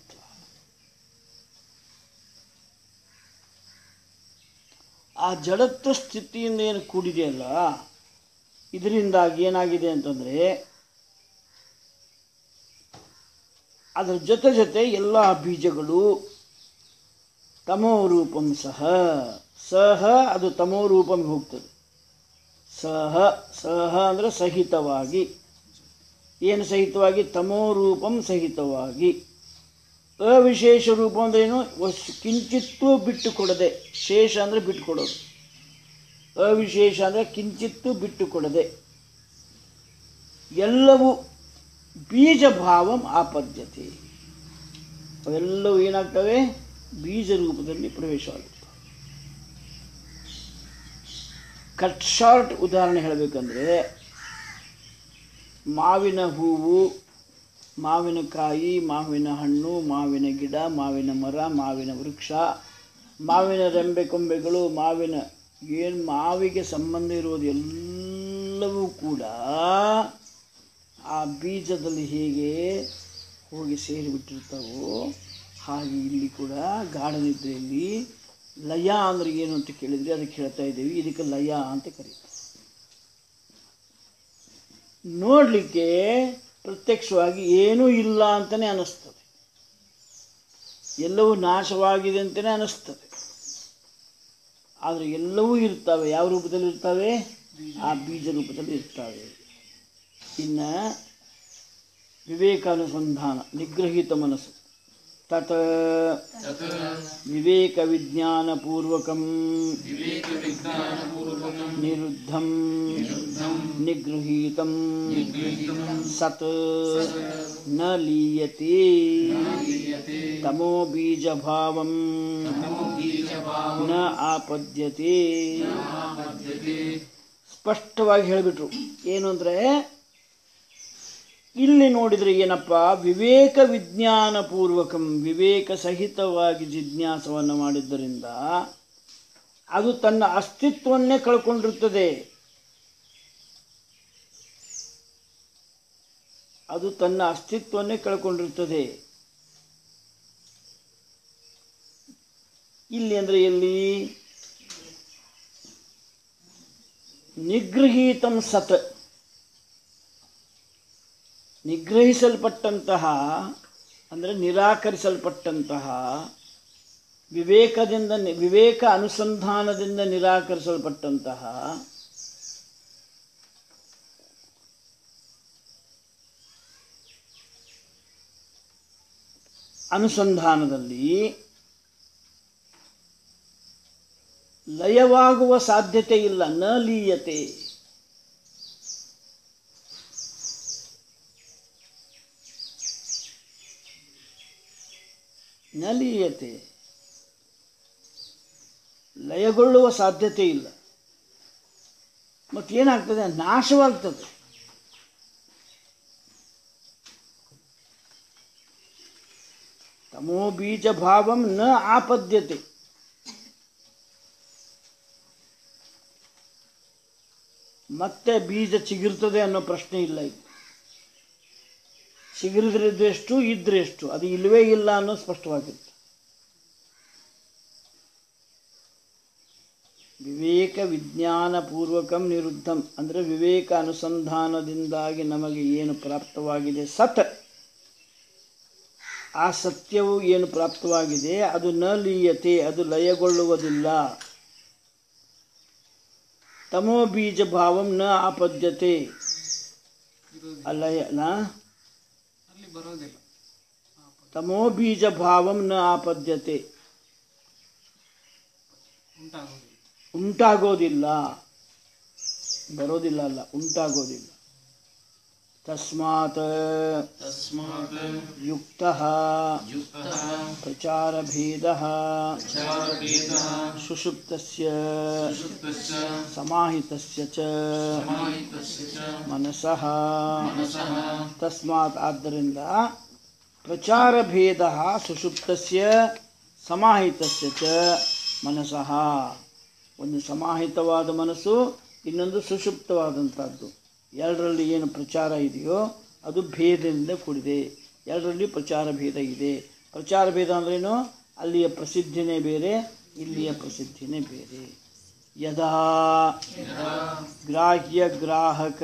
ಆ ಜಡತ್ವ ಸ್ಥಿತಿಯಿಂದ ಏನು ಕೂಡಿದೆಯಲ್ಲ ಇದರಿಂದಾಗಿ ಏನಾಗಿದೆ ಅಂತಂದರೆ ಅದರ ಜೊತೆ ಜೊತೆ ಎಲ್ಲ ಬೀಜಗಳು ತಮೋರೂಪಂ ಸಹ ಸಹ ಅದು ತಮೋರೂಪಂಗೆ ಹೋಗ್ತದೆ ಸಹ ಸಹ ಅಂದರೆ ಸಹಿತವಾಗಿ ಏನು ಸಹಿತವಾಗಿ ತಮೋರೂಪಂ ಸಹಿತವಾಗಿ ಅವಿಶೇಷ ರೂಪ ಅಂದ್ರೆ ಏನು ವಸ್ತು ಕಿಂಚಿತ್ತೂ ಬಿಟ್ಟು ಕೊಡದೆ ಶೇಷ ಅಂದರೆ ಬಿಟ್ಟು ಕೊಡೋದು ಅವಿಶೇಷ ಅಂದರೆ ಕಿಂಚಿತ್ತೂ ಬಿಟ್ಟು ಕೊಡದೆ ಎಲ್ಲವೂ ಬೀಜಭಾವಂ ಆಪದ್ಯತೆ ಅವೆಲ್ಲವೂ ಏನಾಗ್ತವೆ ಬೀಜ ರೂಪದಲ್ಲಿ ಪ್ರವೇಶವಾಗುತ್ತವೆ ಕಟ್ ಶಾರ್ಟ್ ಉದಾಹರಣೆ ಹೇಳಬೇಕಂದ್ರೆ ಮಾವಿನ ಹೂವು ಮಾವಿನಕಾಯಿ ಮಾವಿನ ಹಣ್ಣು ಮಾವಿನ ಗಿಡ ಮಾವಿನ ಮರ ಮಾವಿನ ವೃಕ್ಷ ಮಾವಿನ ರೆಂಬೆ ಕೊಂಬೆಗಳು ಮಾವಿನ ಏನು ಮಾವಿಗೆ ಸಂಬಂಧ ಇರುವುದು ಎಲ್ಲವೂ ಕೂಡ ಆ ಬೀಜದಲ್ಲಿ ಹೇಗೆ ಹೋಗಿ ಸೇರಿಬಿಟ್ಟಿರ್ತಾವೋ ಹಾಗೆ ಇಲ್ಲಿ ಕೂಡ ಗಾಢನಿದ್ರೆಯಲ್ಲಿ ಲಯ ಅಂದ್ರೆ ಏನು ಅಂತ ಕೇಳಿದ್ರೆ ಅದಕ್ಕೆ ಹೇಳ್ತಾ ಇದ್ದೀವಿ ಇದಕ್ಕೆ ಲಯ ಅಂತ ಕರೀತಾರೆ ನೋಡಲಿಕ್ಕೆ ಪ್ರತ್ಯಕ್ಷವಾಗಿ ಏನೂ ಇಲ್ಲ ಅಂತಲೇ ಅನ್ನಿಸ್ತದೆ ಎಲ್ಲವೂ ನಾಶವಾಗಿದೆ ಅಂತಲೇ ಅನ್ನಿಸ್ತದೆ ಆದರೆ ಎಲ್ಲವೂ ಇರ್ತವೆ ಯಾವ ರೂಪದಲ್ಲಿ ಇರ್ತವೆ ಆ ಬೀಜ ರೂಪದಲ್ಲಿ ಇರ್ತವೆ ಇನ್ನು ವಿವೇಕಾನುಸಂಧಾನ ನಿಗ್ರಹಿತ ಮನಸ್ಸು ತತ್ ವಿವೇಕ ವಿಜ್ಞಾನ ಪೂರ್ವಕಂ ನಿರುದ್ಧಂ ನಿಗೃಹೀತಂ ಸತ್ ನ ಲೀಯತೆ ತಮೋ ಬೀಜಭಾವಂ ನ ಆಪದ್ಯತೆ ಸ್ಪಷ್ಟವಾಗಿ ಹೇಳಿಬಿಟ್ರು ಏನು ಅಂದರೆ ಇಲ್ಲಿ ನೋಡಿದರೆ ಏನಪ್ಪ ವಿವೇಕ ವಿಜ್ಞಾನ ಪೂರ್ವಕಂ ವಿವೇಕ ಸಹಿತವಾಗಿ ಜಿಜ್ಞಾಸವನ್ನು ಮಾಡಿದ್ದರಿಂದ ಅದು ತನ್ನ ಅಸ್ತಿತ್ವವನ್ನೇ ಕಳ್ಕೊಂಡಿರುತ್ತದೆ ಅದು ತನ್ನ ಅಸ್ತಿತ್ವವನ್ನೇ ಕಳ್ಕೊಂಡಿರುತ್ತದೆ ಇಲ್ಲಿ ಅಂದರೆ ಎಲ್ಲಿ ನಿಗೃಹೀತಂ ಸತ್ ನಿಗ್ರಹಿಸಲ್ಪಟ್ಟಂತಹ ಅಂದರೆ ನಿರಾಕರಿಸಲ್ಪಟ್ಟಂತಹ ವಿವೇಕದಿಂದ ನಿ- ವಿವೇಕ ಅನುಸಂಧಾನದಿಂದ ನಿರಾಕರಿಸಲ್ಪಟ್ಟಂತಹ ಅನುಸಂಧಾನದಲ್ಲಿ ಲಯವಾಗುವ ಸಾಧ್ಯತೆ ಇಲ್ಲ ನ ಲೀಯತೆ ನ ಲೀಯತೆ ಲಯಗೊಳ್ಳುವ ಸಾಧ್ಯತೆ ಇಲ್ಲ ಮತ್ತೇನಾಗ್ತದೆ ನಾಶವಾಗ್ತದೆ ತಮೋ ಬೀಜ ಭಾವಂ ನ ಆಪದ್ಯತೆ ಮತ್ತೆ ಬೀಜ ಚಿಗುರ್ತದೆ ಅನ್ನೋ ಪ್ರಶ್ನೆ ಇಲ್ಲ ಈಗ ಚಿಗುರಿದ್ರದ್ದು ಎಷ್ಟು ಇದ್ರೆ ಎಷ್ಟು ಅದು ಇಲ್ಲವೇ ಇಲ್ಲ ಅನ್ನೋ ಸ್ಪಷ್ಟವಾಗಿರುತ್ತೆ ವಿವೇಕ ವಿಜ್ಞಾನ ಪೂರ್ವಕಂ ನಿರುದ್ಧಂ ಅಂದರೆ ವಿವೇಕ ಅನುಸಂಧಾನದಿಂದಾಗಿ ನಮಗೆ ಏನು ಪ್ರಾಪ್ತವಾಗಿದೆ ಸತ್ ಆ ಸತ್ಯವು ಏನು ಪ್ರಾಪ್ತವಾಗಿದೆ ಅದು ನ ಲೀಯತೆ ಅದು ಲಯಗೊಳ್ಳುವುದಿಲ್ಲ ತಮೋ ಬೀಜ ಭಾವಂ ನ ಆಪದ್ಯತೆ ಅಲಯ ನ ಅಲ್ಲಿ ಬರೋದಿಲ್ಲ ತಮೋ ಬೀಜ ಭಾವಂ ನ ಆಪದ್ಯತೆ ಉಂಟಾಗೋದಿಲ್ಲ ಉಂಟಾಗೋದಿಲ್ಲ ಬರೋದಿಲ್ಲ ಅಲ್ಲ ಉಂಟಾಗೋದಿಲ್ಲ ತಸ್ಮಾತ್ ತಸ್ಮಾತ್ ಯುಕ್ತ ಯುಕ್ತಃ ಪ್ರಚಾರಭೇದ ಚಾರಭೇದಃ ಸುಷುಪ್ತಸ್ಯ ಸುಷುಪ್ತಸ್ಯ ಸಮಾಹಿತಸ್ಯ ಚ ಸಮಾಹಿತಸ್ಯ ಚ ಮನಸಃ ಮನಸಃ ತಸ್ಮಾತ್ ಆದ್ದರಿಂದ ಪ್ರಚಾರಭೇದ ಸುಷುಪ್ತಸ್ಯ ಸಮಾಹಿತಸ್ಯ ಚ ಮನಸಃ ಒಂದು ಸಮಾಹಿತವಾದ ಮನಸ್ಸು ಇನ್ನೊಂದು ಸುಷುಪ್ತವಾದಂಥದ್ದು ಎರಡರಲ್ಲಿ ಏನು ಪ್ರಚಾರ ಇದೆಯೋ ಅದು ಭೇದದಿಂದ ಕೂಡಿದೆ ಎರಡರಲ್ಲಿ ಪ್ರಚಾರ ಭೇದ ಇದೆ ಪ್ರಚಾರ ಭೇದ ಅಂದ್ರೇನು ಅಲ್ಲಿಯ ಪ್ರಸಿದ್ಧಿನೇ ಬೇರೆ ಇಲ್ಲಿಯ ಪ್ರಸಿದ್ಧಿನೇ ಬೇರೆ ಯದಾ ಗ್ರಾಹ್ಯ ಗ್ರಾಹಕ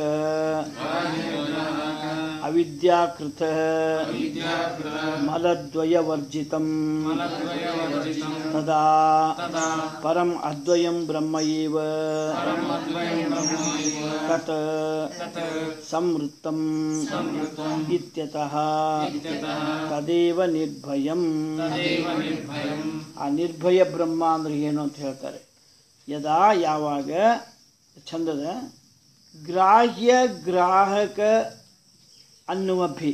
ಅವಿದ್ಯಾಕೃತ ಮಲದ್ವಯವರ್ಜಿತಂ ತದಾ ಪರಂ ಅದ್ವಯಂ ಬ್ರಹ್ಮ ಏವ ತತ್ ಸಂವೃತ್ತಂ ಇತ್ಯತಃ ತದೇವ ನಿರ್ಭಯಂ ಆ ನಿರ್ಭಯ ಬ್ರಹ್ಮ ಅಂದ್ರೆ ಏನು ಅಂತ ಹೇಳ್ತಾರೆ ಯದಾ ಯಾವಾಗ ಚಂದದ ಗ್ರಾಹ್ಯ ಗ್ರಾಹಕ ಅನ್ನುವ ಭೇದ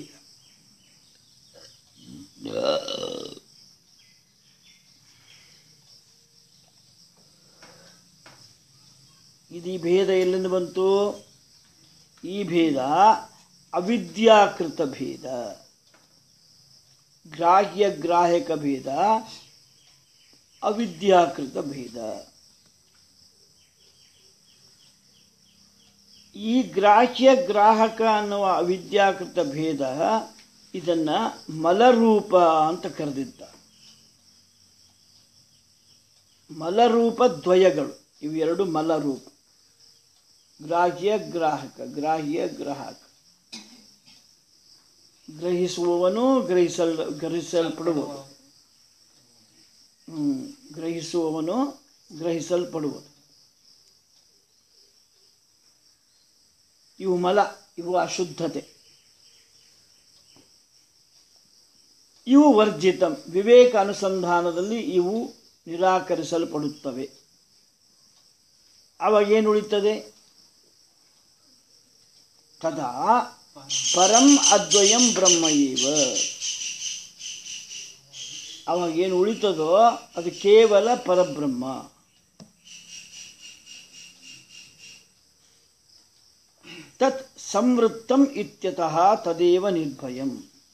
ಇದು ಈ ಭೇದ ಎಲ್ಲಿಂದ ಬಂತು ಈ ಭೇದ ಅವಿದ್ಯಾಕೃತ ಭೇದ ಗ್ರಾಹ್ಯ ಗ್ರಾಹಕ ಭೇದ ಅವಿದ್ಯಾಕೃತ ಭೇದ ಈ ಗ್ರಾಹ್ಯ ಗ್ರಾಹಕ ಅನ್ನುವ ಅವಿದ್ಯಾಕೃತ ಭೇದ ಇದನ್ನ ಮಲರೂಪ ಅಂತ ಕರೆದಿದ್ದ ಮಲರೂಪ ದ್ವಯಗಳು ಇವೆರಡು ಮಲರೂಪ ಗ್ರಾಹ್ಯ ಗ್ರಾಹಕ ಗ್ರಾಹ್ಯ ಗ್ರಾಹಕ ಗ್ರಹಿಸುವವನು ಗ್ರಹಿಸಲ್ ಗ್ರಹಿಸಲ್ಪಡುವುದು ಹ್ಮ್. ಗ್ರಹಿಸುವವನು ಗ್ರಹಿಸಲ್ಪಡುವುದು ಇವು ಮಲ ಇವು ಅಶುದ್ಧತೆ ಇವು ವರ್ಜಿತಂ ವಿವೇಕ ಅನುಸಂಧಾನದಲ್ಲಿ ಇವು ನಿರಾಕರಿಸಲ್ಪಡುತ್ತವೆ ಆವಾಗ ಏನು ಉಳಿತದೆ ತದಾ ಪರಂ ಅದ್ವಯಂ ಬ್ರಹ್ಮ ಇವ ಅವಾಗ ಏನು ಉಳಿತದೋ ಅದು ಕೇವಲ ಪರಬ್ರಹ್ಮ ತತ್ ಸಂವೃತ್ತಂ ಇತ್ಯತಃ ತದೇವ ನಿರ್ಭಯಂ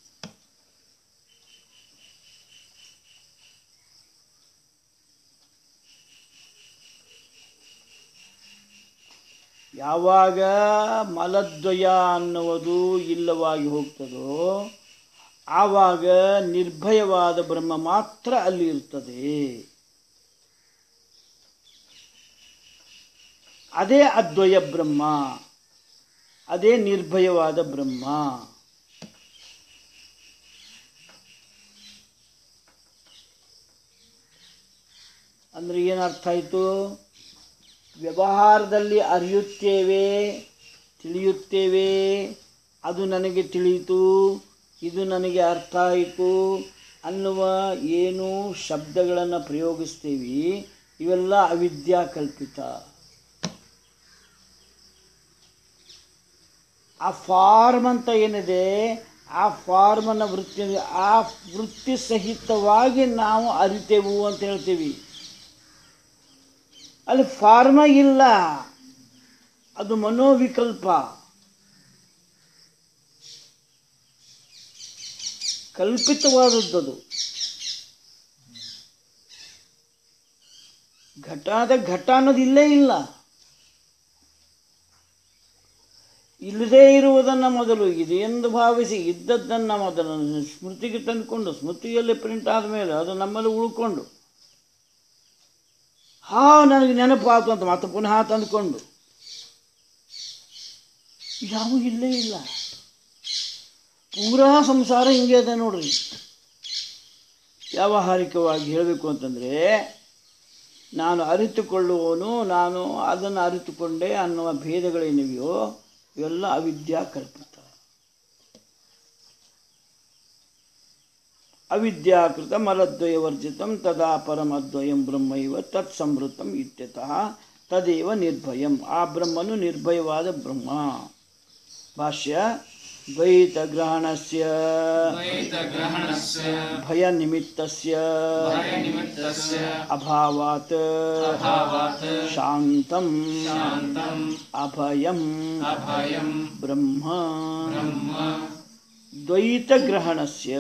ಯಾವಾಗ ಮಲದ್ವಯ ಅನ್ನುವುದು ಇಲ್ಲವಾಗಿ ಹೋಗ್ತದೋ ಆವಾಗ ನಿರ್ಭಯವಾದ ಬ್ರಹ್ಮ ಮಾತ್ರ ಅಲ್ಲಿ ಇರ್ತದೆ ಅದೇ ಅದ್ವಯ ಬ್ರಹ್ಮ ಅದೇ ನಿರ್ಭಯವಾದ ಬ್ರಹ್ಮ ಅಂದ್ರೆ ಏನರ್ಥ ಆಯಿತು ವ್ಯವಹಾರದಲ್ಲಿ ಅರಿಯುತ್ತೇವೆ ತಿಳಿಯುತ್ತೇವೆ ಅದು ನನಗೆ ತಿಳಿಯಿತು ಇದು ನನಗೆ ಅರ್ಥ ಆಯಿತು ಅನ್ನುವ ಏನು ಶಬ್ದಗಳನ್ನು ಪ್ರಯೋಗಿಸ್ತೀವಿ ಇವೆಲ್ಲ ಅವಿದ್ಯಾ ಕಲ್ಪಿತ ಆ ಫಾರ್ಮ್ ಅಂತ ಏನಿದೆ ಆ ಫಾರ್ಮನ್ನು ವೃತ್ತಿ ಆ ವೃತ್ತಿ ಸಹಿತವಾಗಿ ನಾವು ಅರಿತೇವು ಅಂತ ಹೇಳ್ತೀವಿ ಅಲ್ಲಿ ಫಾರ್ಮ ಇಲ್ಲ ಅದು ಮನೋವಿಕಲ್ಪ ಕಲ್ಪಿತವಾದದ್ದದು ಘಟಾದ ಘಟ ಅನ್ನೋದು ಇಲ್ಲೇ ಇಲ್ಲ ಇಲ್ಲದೇ ಇರುವುದನ್ನು ಮೊದಲು ಇದೆ ಎಂದು ಭಾವಿಸಿ ಇದ್ದದ್ದನ್ನು ಮೊದಲು ಸ್ಮೃತಿಗೆ ತಂದುಕೊಂಡು ಸ್ಮೃತಿಯಲ್ಲಿ ಪ್ರಿಂಟ್ ಆದಮೇಲೆ ಅದು ನಮ್ಮಲ್ಲಿ ಉಳ್ಕೊಂಡು ಹಾ ನನಗೆ ನೆನಪಾತು ಅಂತ ಮತ್ತೆ ಪುನಃ ತಂದುಕೊಂಡು ಯಾವ ಇಲ್ಲೇ ಇಲ್ಲ ಪೂರಾ ಸಂಸಾರ ಹಿಂಗೆ ಇದೆ ನೋಡ್ರಿ ವ್ಯಾವಹಾರಿಕವಾಗಿ ಹೇಳಬೇಕು ಅಂತಂದರೆ ನಾನು ಅರಿತುಕೊಳ್ಳುವವನು ನಾನು ಅದನ್ನು ಅರಿತುಕೊಂಡೆ ಅನ್ನುವ ಭೇದಗಳೇನಿವೆಯೋ ಇವೆಲ್ಲ ಅವಿದ್ಯಾ ಕಲ್ಪಿತ ಅವಿದ್ಯಾಕೃತ ಮಲದ್ವಯ ವರ್ಜಿತಂ ತದಾ ಪರಮದ್ವಯಂ ಬ್ರಹ್ಮೈವ ತತ್ ಸಂವೃತಂ ಇತ್ಯತಃ ತದೇವ ನಿರ್ಭಯಂ ಆ ಬ್ರಹ್ಮನು ನಿರ್ಭಯವಾದ ಬ್ರಹ್ಮ ಭಾಷ್ಯ ದ್ವೈತ ಗ್ರಹಣಸ್ಯ ದ್ವೈತಗ್ರಹಣಸ್ಯ ಭಯ ನಿಮಿತ್ತಸ್ಯ ಭಯನಿಮಿತ್ತಸ್ಯ ಅಭಾವಾತ್ ಅಭಾವಾತ್ ಶಾಂತಂ ಶಾಂತಂ ಅಭಯಂ ಅಭಯಂ ಬ್ರಹ್ಮ ಬ್ರಹ್ಮ ದ್ವೈತ ಗ್ರಹಣಸ್ಯ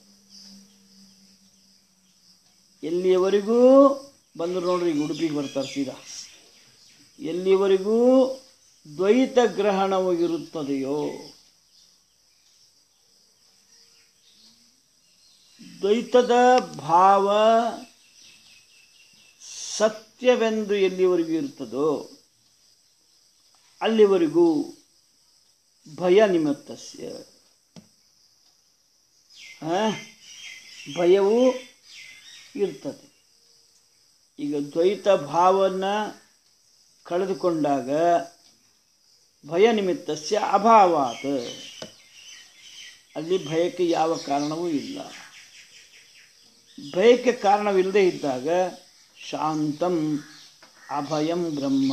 ಎಲ್ಲಿಯವರೆಗೂ ಬಂದರು ನೋಡ್ರಿ ಈಗ ಉಡುಪಿಗೆ ಬರ್ತಾರೆ ಸೀದಾ ಎಲ್ಲಿವರೆಗೂ ದ್ವೈತ ಗ್ರಹಣವು ಇರುತ್ತದೆಯೋ ದ್ವೈತದ ಭಾವ ಸತ್ಯವೆಂದು ಎಲ್ಲಿವರೆಗೂ ಇರ್ತದೋ ಅಲ್ಲಿವರೆಗೂ ಭಯ ನಿಮಿತ್ತಸ್ಯ ಆ? ಭಯವು ಇರ್ತದೆ ಈಗ ದ್ವೈತ ಭಾವನ ಕಳೆದುಕೊಂಡಾಗ ಭಯ ನಿಮಿತ್ತಸ್ಯ ಅಭಾವಾತ್ ಅಲ್ಲಿ ಭಯಕ್ಕೆ ಯಾವ ಕಾರಣವೂ ಇಲ್ಲ ಭಯಕ್ಕೆ ಕಾರಣವಿಲ್ಲದೆ ಇದ್ದಾಗ ಶಾಂತಂ ಅಭಯಂ ಬ್ರಹ್ಮ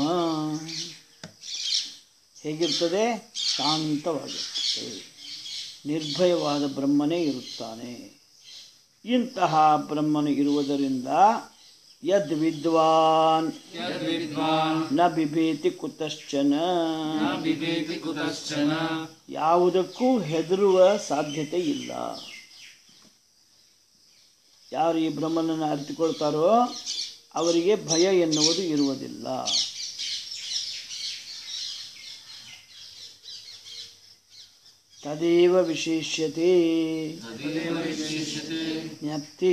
ಹೇಗಿರ್ತದೆ ಶಾಂತವಾಗಿರ್ತದೆ ನಿರ್ಭಯವಾದ ಬ್ರಹ್ಮನೇ ಇರುತ್ತಾನೆ ಇಂತಹ ಬ್ರಹ್ಮನು ಇರುವುದರಿಂದ ಯದ್ ವಿದ್ವಾನ್ ಯದ್ವಿದ್ವಾನ್ ನ ಬಿಭೇತಿ ಕುತಶ್ಚನ ನ ಬಿಬೇತಿ ಕುತಶ್ಚನ ಯಾವುದಕ್ಕೂ ಹೆದರುವ ಸಾಧ್ಯತೆ ಇಲ್ಲ ಯಾರು ಈ ಬ್ರಹ್ಮನನ್ನು ಅರಿತುಕೊಳ್ತಾರೋ ಅವರಿಗೆ ಭಯ ಎನ್ನುವುದು ಇರುವುದಿಲ್ಲ ತದೇವ ವಿಶೇಷ್ಯತೆ ತದೇವ ವಿಶೇಷತೆ ಜ್ಞಪ್ತಿ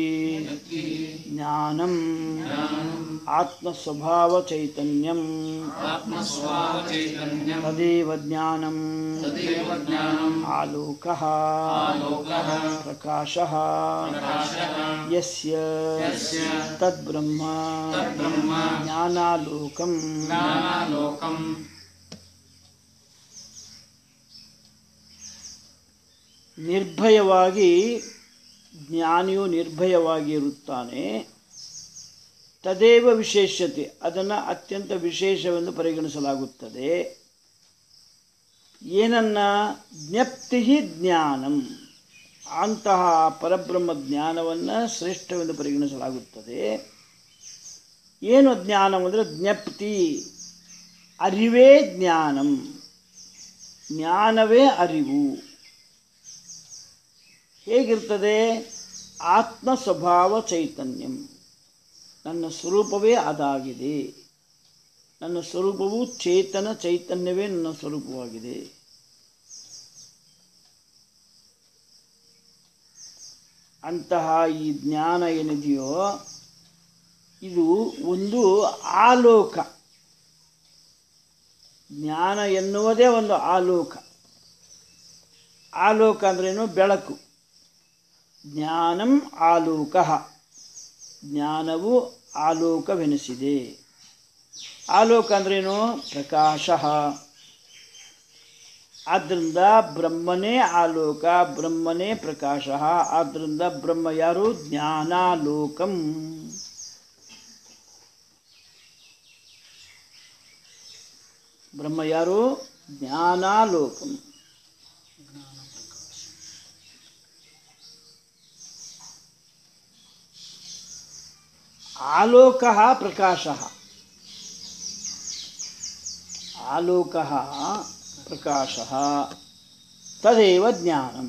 ಜ್ಞಾನಂ ಆತ್ಮಸ್ವಭಾವ ಚೈತನ್ಯಂ ಆತ್ಮಸ್ವಾವ ಚೈತನ್ಯಂ ತದೇವ ಜ್ಞಾನಂ ತದೇವ ಜ್ಞಾನಂ ಆಲೋಕಃ ಆಲೋಕಃ ಪ್ರಕಾಶಃ ಪ್ರಕಾಶಃ ಯಸ್ಯ ಯಸ್ಯ ತದ್ಬ್ರಹ್ಮ ತದ್ಬ್ರಹ್ಮ ಜ್ಞಾನಾಲೋಕಂ ಜ್ಞಾನಾಲೋಕಂ ನಿರ್ಭಯವಾಗಿ ಜ್ಞಾನಿಯು ನಿರ್ಭಯವಾಗಿ ಇರುತ್ತಾನೆ ತದೇವ ವಿಶೇಷತೆ ಅದನ್ನು ಅತ್ಯಂತ ವಿಶೇಷವೆಂದು ಪರಿಗಣಿಸಲಾಗುತ್ತದೆ ಏನನ್ನ ಜ್ಞಪ್ತಿ ಜ್ಞಾನಂ ಅಂತಹ ಪರಬ್ರಹ್ಮ ಜ್ಞಾನವನ್ನು ಶ್ರೇಷ್ಠವೆಂದು ಪರಿಗಣಿಸಲಾಗುತ್ತದೆ ಏನು ಜ್ಞಾನ ಅಂದರೆ ಜ್ಞಪ್ತಿ ಅರಿವೇ ಜ್ಞಾನಂ ಜ್ಞಾನವೇ ಅರಿವು ಹೇಗಿರ್ತದೆ ಆತ್ಮ ಸ್ವಭಾವ ಚೈತನ್ಯಂ ನನ್ನ ಸ್ವರೂಪವೇ ಅದಾಗಿದೆ ನನ್ನ ಸ್ವರೂಪವು ಚೇತನ ಚೈತನ್ಯವೇ ನನ್ನ ಸ್ವರೂಪವಾಗಿದೆ ಅಂತಹ ಈ ಜ್ಞಾನ ಏನಿದೆಯೋ ಇದು ಒಂದು ಆಲೋಕ ಜ್ಞಾನ ಎನ್ನುವುದೇ ಒಂದು ಆಲೋಕ ಆಲೋಕ ಅಂದ್ರೇನು ಬೆಳಕು ಜ್ಞಾನಂ ಆಲೋಕ ಜ್ಞಾನವು ಆಲೋಕವೆನಿಸಿದೆ ಆಲೋಕ ಅಂದ್ರೇನು ಪ್ರಕಾಶ ಆದ್ದರಿಂದ ಬ್ರಹ್ಮನೇ ಆಲೋಕ ಬ್ರಹ್ಮನೇ ಪ್ರಕಾಶ ಆದ್ದರಿಂದ ಬ್ರಹ್ಮ ಯಾರು ಜ್ಞಾನಾಲೋಕಂ ಬ್ರಹ್ಮ ಯಾರು ಜ್ಞಾನಾಲೋಕಂ ಆಲೋಕ ಪ್ರಕಾಶ ಆಲೋಕ ಪ್ರಕಾಶ ತದೇವ ಜ್ಞಾನಂ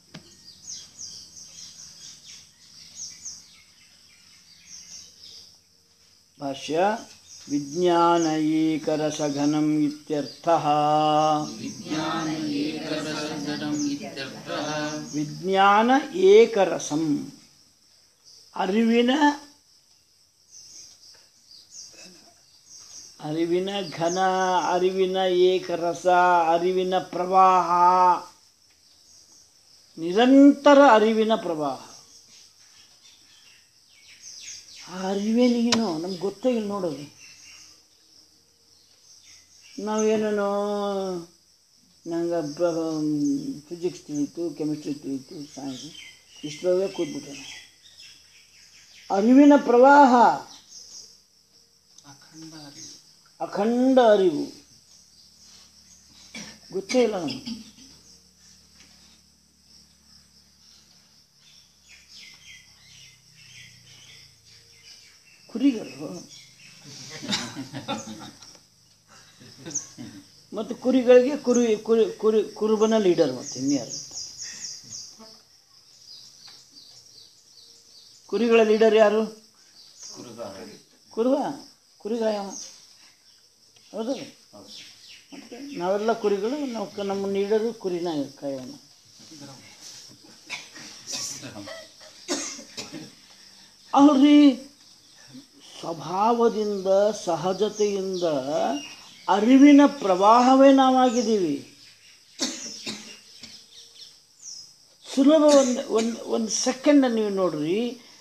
ಭಾಷ್ಯ ವಿಜ್ಞಾನ ಏಕರಸಘನಂ ಇತ್ಯರ್ಥಃ ವಿಜ್ಞಾನ ಏಕರಸಜಡಂ ಇತ್ಯರ್ಥಃ ವಿಜ್ಞಾನ ಏಕರಸಂ ಅರಿವಿನ ಅರಿವಿನ ಘನ ಅರಿವಿನ ಏಕರಸ ಅರಿವಿನ ಪ್ರವಾಹ ನಿರಂತರ ಅರಿವಿನ ಪ್ರವಾಹ ಆ ಅರಿವೇನಿಗೇನೋ ನಮ್ಗೆ ಗೊತ್ತೇ ಇಲ್ಲ ನೋಡೋದು ನಾವೇನೇನೋ ನಂಗೆ ಫಿಸಿಕ್ಸ್ ತಿಳಿಯಿತು ಕೆಮಿಸ್ಟ್ರಿ ತಿಳಿಯಿತು ಸೈನ್ಸ್ ಇಷ್ಟರೊಳಗೆ ಕೂತ್ಬಿಟ್ಟೆ ನಾವು ಅರಿವಿನ ಪ್ರವಾಹ ಅಖಂಡ ಅರಿವು ಅಖಂಡ ಅರಿವು ಗೊತ್ತೇ ಇಲ್ಲ ನಮಗೆ ಕುರಿಗಳು ಮತ್ತು ಕುರಿಗಳಿಗೆ ಕುರಿ ಕುರಿ ಕುರಿ ಕುರುಬನ ಲೀಡರ್ ಮತ್ತೆ ಇನ್ಯಾರು ಕುರಿಗಳ ಲೀಡರ್ ಯಾರು ಕುರುಗಾರ ಕುರುಬ ಕುರಿಗಾಯವ ಹೌದಲ್ಲ ಮತ್ತೆ ನಾವೆಲ್ಲ ಕುರಿಗಳು ನಾವು ಕ- ನಮ್ಮ ನೀಡೋದು ಕುರಿನ ಕಾಯೋಣ ಅಲ್ರಿ ಸ್ವಭಾವದಿಂದ ಸಹಜತೆಯಿಂದ ಅರಿವಿನ ಪ್ರವಾಹವೇ ನಾವಾಗಿದ್ದೀವಿ ಸುಲಭ ಒಂದು ಒಂದು ಒಂದು ಸೆಕೆಂಡ್ ನೀವು ನೋಡ್ರಿ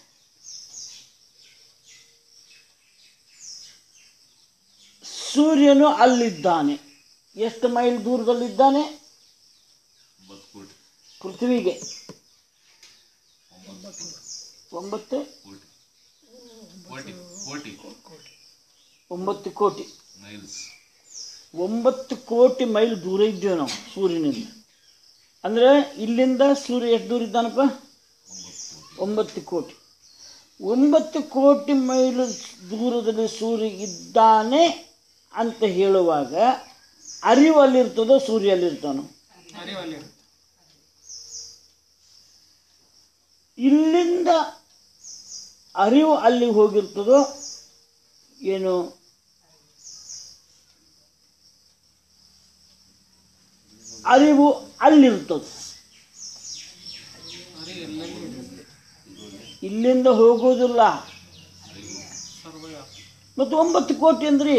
ಸೂರ್ಯನು ಅಲ್ಲಿದ್ದಾನೆ ಎಷ್ಟು ಮೈಲ್ ದೂರದಲ್ಲಿದ್ದಾನೆ ಒಂಬತ್ತು ಕೋಟಿ ಪೃಥ್ವಿಗೆ ಒಂಬತ್ತು ಕೋಟಿ ಕೋಟಿ ಕೋಟಿ ಒಂಬತ್ತು ಕೋಟಿ ಮೈಲ್ಸ್ ಒಂಬತ್ತು ಕೋಟಿ ಮೈಲ್ ದೂರ ಇದ್ದೇವೆ ನಾವು ಸೂರ್ಯನಿಂದ ಅಂದರೆ ಇಲ್ಲಿಂದ ಸೂರ್ಯ ಎಷ್ಟು ದೂರ ಇದ್ದಾನಪ್ಪ ಒಂಬತ್ತು ಕೋಟಿ ಒಂಬತ್ತು ಕೋಟಿ ಮೈಲು ದೂರದಲ್ಲಿ ಸೂರ್ಯ ಇದ್ದಾನೆ ಅಂತ ಹೇಳುವಾಗ ಅರಿವು ಅಲ್ಲಿರ್ತದೋ ಸೂರ್ಯ ಅಲ್ಲಿರ್ತಾನೋ ಅರಿವು ಅಲ್ಲಿ ಇಲ್ಲಿಂದ ಅರಿವು ಅಲ್ಲಿ ಹೋಗಿರ್ತದೋ ಏನು ಅರಿವು ಅಲ್ಲಿರ್ತದೆ ಅರಿವು ಎಲ್ಲೆಲ್ಲಿ ಇದೆ ಇಲ್ಲಿಂದ ಹೋಗೋದಿಲ್ಲ ಸರ್ವವ್ಯಾಪಿ ಮತ್ತು ಒಂಬತ್ತು ಕೋಟಿ ಅಂದ್ರಿ